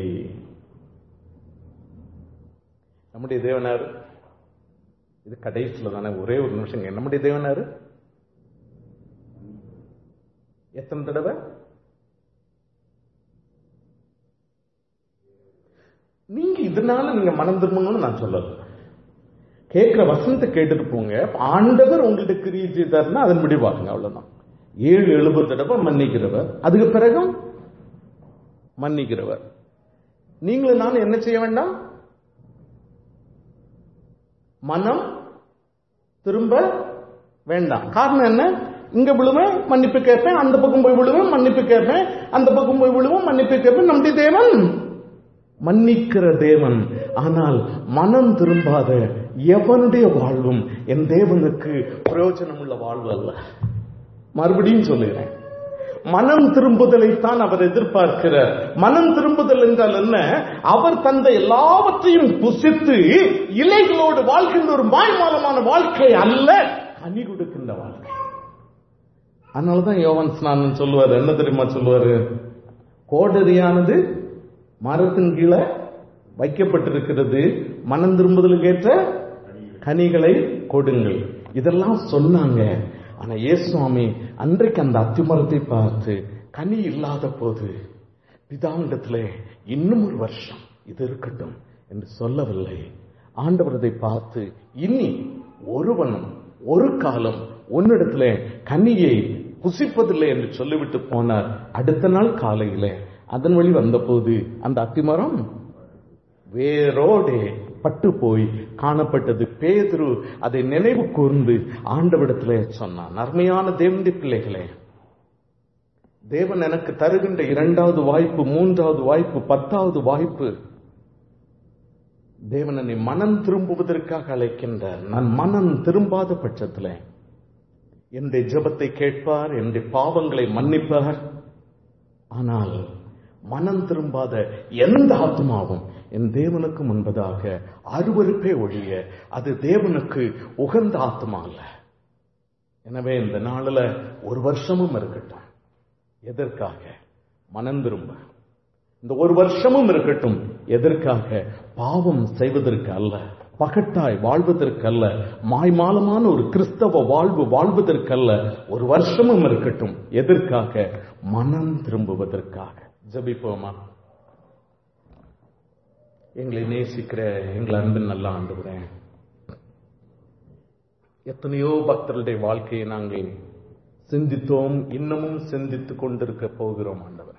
நம்முடைய தேவனார் இது கடைசியில் தானே ஒரே ஒரு நிமிஷங்க நம்முடைய தேவனார் எத்தனை தடவை நீங்க இதனால நீங்க மனம் திரும்பணும்னு நான் சொல்லல கேட்கிற வசனத்தை கேட்டுட்டு போங்க ஆண்டவர் உங்கள்ட்ட கிரியை செய்தார்னா அதன்படி பாருங்க அவ்வளவுதான் ஏழு எழுபது தடவை மன்னிக்கிறவர் அதுக்கு பிறகும் மன்னிக்கிறவர் நீங்களும் நான் என்ன செய்ய வேண்டாம் மனம் திரும்ப வேண்டாம் காரணம் என்ன இங்க விழுவேன் மன்னிப்பு கேட்பேன் அந்த பக்கம் போய் விழுவேன் மன்னிப்பு கேட்பேன் அந்த பக்கம் போய் விழுவேன் மன்னிப்பு கேட்பேன் நம்முடைய தேவன் மன்னிக்கிற தேவன் ஆனால் மனம் திரும்பாத எவனுடைய வாழ்வும் என் தேவனுக்கு பிரயோஜனம் உள்ள வாழ்வு அல்ல மறுபடியும் சொல்லுகிறேன் மனம் திரும்புதலைத்தான் அவர் எதிர்பார்க்கிறார் மனம் திரும்புதல் என்றால் என்ன அவர் தந்த எல்லாவற்றையும் புசித்து இலைகளோடு வாழ்கின்ற ஒரு மாய்மாலமான வாழ்க்கை அல்ல கனி கொடுக்கின்ற வாழ்க்கை அதனாலதான் யோவன் ஸ்நானன் சொல்லுவார் என்ன தெரியுமா சொல்லுவாரு கோடரியானது மரத்தின் கீழே வைக்கப்பட்டிருக்கிறது மனம் திரும்புதலுக்கு ஏற்ற கனிகளை கொடுங்கள் இதெல்லாம் சொன்னாங்க ஆனா இயேசுவாமி அன்றைக்கு அந்த அத்திமரத்தை பார்த்து கனி இல்லாத போது பிதாவிடத்திலே இன்னும் ஒரு வருஷம் இது இருக்கட்டும் என்று சொல்லவில்லை ஆண்டவர் அதை பார்த்து இனி ஒருவனும் ஒரு காலம் உன்னிடத்திலே கனியை புசிப்பதில்லை என்று சொல்லிவிட்டு போனார் அடுத்த நாள் காலையிலே அதன் வழி வந்தபோது அந்த அத்திமரம் வேரோடே பட்டு போய் காணப்பட்டது பேதுரு அதை நினைவு கூர்ந்து ஆண்டவிடத்திலே சொன்னான் அருமையான தேவனுடைய பிள்ளைகளே தேவன் எனக்கு தருகின்ற இரண்டாவது வாய்ப்பு மூன்றாவது வாய்ப்பு பத்தாவது வாய்ப்பு தேவன் என்னை மனம் திரும்புவதற்காக அழைக்கின்றார் நான் மனம் திரும்பாத பட்சத்தில் என்னுடைய ஜெபத்தை கேட்பார் என்னுடைய பாவங்களை மன்னிப்பார் ஆனால் மனம் திரும்பாத எந்த ஆத்மாவும் என் தேவனுக்கு முன்பதாக அருவருப்பே ஒழிய அது தேவனுக்கு உகந்த ஆத்மா அல்ல எனவே இந்த நாளில் ஒரு வருஷமும் இருக்கட்டும் எதற்காக மனம் திரும்ப இந்த ஒரு வருஷமும் இருக்கட்டும் எதற்காக பாவம் செய்வதற்கு அல்ல பகட்டாய் வாழ்வதற்கல்ல மாய்மாலமான ஒரு கிறிஸ்தவ வாழ்வு வாழ்வதற்கல்ல ஒரு வருஷமும் இருக்கட்டும் எதற்காக மனம் திரும்புவதற்காக ஜபிப்போமா எங்களை நேசிக்கிற எங்களை அன்பின் நல்ல ஆண்டுகிறேன் எத்தனையோ பக்தர்களுடைய வாழ்க்கையை நாங்கள் சிந்தித்தோம் இன்னமும் சிந்தித்துக் கொண்டிருக்க போகிறோம் ஆண்டவரே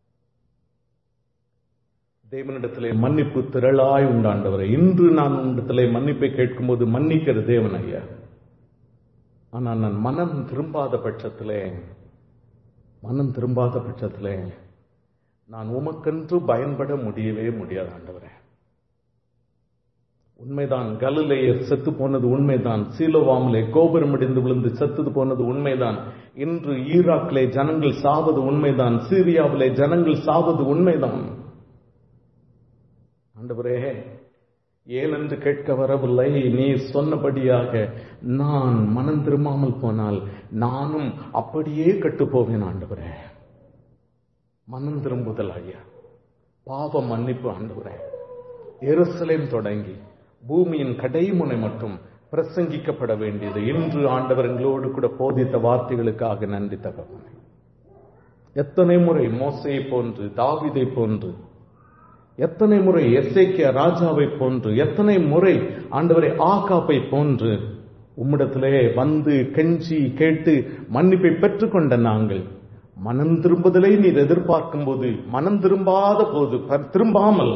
தேவனிடத்திலே மன்னிப்பு திரளாய் உண்டாண்டவரே இன்று நான் உன்னிடத்திலே மன்னிப்பை கேட்கும்போது மன்னிக்கிற தேவன் ஐயா ஆனால் நான் மனம் திரும்பாத பட்சத்திலே மனம் திரும்பாத பட்சத்திலே நான் உமக்கென்று பயன்பட முடியவே முடியாது ஆண்டவரே உண்மைதான் கலிலேயர் செத்து போனது உண்மைதான் சீலோவாமலே கோபுரம் இடிந்து விழுந்து செத்துது போனது உண்மைதான் இன்று ஈராக்கிலே ஜனங்கள் சாவது உண்மைதான் சீரியாவிலே ஜனங்கள் சாவது உண்மைதான் ஆண்டவரே ஏனென்று கேட்க வரவில்லை நீ சொன்னபடியாக நான் மனம் திரும்பாமல் போனால் நானும் அப்படியே கெட்டு போவேன் ஆண்டவரே மனம் திரும்புதல் ஐயா பாவ மன்னிப்பு ஆண்டவரே எருசலேம் தொடங்கி பூமியின் கடைமுனை மட்டும் பிரசங்கிக்கப்பட வேண்டியது இன்று ஆண்டவர் எங்களோடு கூட போதித்த வார்த்தைகளுக்காக நன்றி தகவல் எத்தனை முறை மோசையை போன்று தாவிதை போன்று எத்தனை முறை எஸ்ஐக்கிய ராஜாவை போன்று எத்தனை முறை ஆண்டவரை ஆகாப்பை போன்று உம்மிடத்திலே வந்து கெஞ்சி கேட்டு மன்னிப்பை பெற்றுக்கொண்ட நாங்கள் மனம் திரும்புதலை நீர் எதிர்பார்க்கும் போது மனம் திரும்பாத போது திரும்பாமல்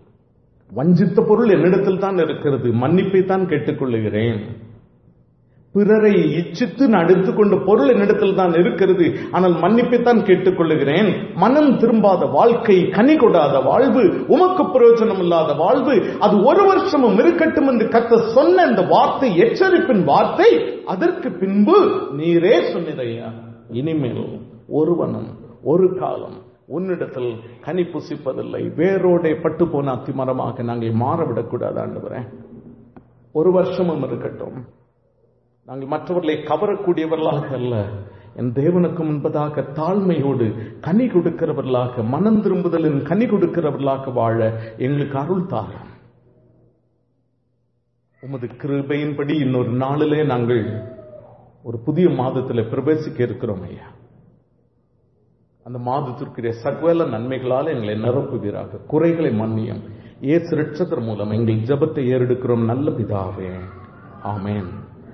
வஞ்சித்த பொருள் என்னிடத்தில் தான் இருக்கிறது மன்னிப்பை தான் கேட்டுக்கொள்ளுகிறேன் பிறரை இச்சித்து நடித்து கொண்ட பொருள் என்னிடத்தில் தான் இருக்கிறது ஆனால் மன்னிப்பைத்தான் கேட்டுக்கொள்ளுகிறேன் மனம் திரும்பாத வாழ்க்கை கனி கொடாத வாழ்வு உமக்கு பிரயோஜனம் இல்லாத வாழ்வு அது ஒரு வருஷமும் இருக்கட்டும் என்று கத்த சொன்ன இந்த வார்த்தை எச்சரிப்பின் வார்த்தை அதற்கு பின்பு நீரே சொன்னதையா இனிமேல் ஒருவனும் ஒரு காலம் உன்னிடத்தில் கனி புசிப்பதில்லை வேரோடே பட்டு போன அத்திமரமாக நாங்கள் மாறவிடக்கூடாது ஆண்டவரே ஒரு வருஷமும் இருக்கட்டும் நாங்கள் மற்றவர்களை கவரக்கூடியவர்களாக அல்ல என் தேவனுக்கு முன்பதாக தாழ்மையோடு கனி கொடுக்கிறவர்களாக மனம் திரும்புதலின் கனி கொடுக்கிறவர்களாக வாழ எங்களுக்கு அருள் தாரும் உமது கிருபையின்படி இன்னொரு நாளிலே நாங்கள் ஒரு புதிய மாதத்தில் பிரவேசிக்க இருக்கிறோம் ஐயா அந்த மாதத்திற்குரிய சகல நன்மைகளால் எங்களை நிரப்புவீராக குறைகளை மன்னியும் ஏசு ரட்சகர் மூலம் எங்கள் ஜெபத்தை ஏறெடுக்கிறோம் நல்ல பிதாவே ஆமென்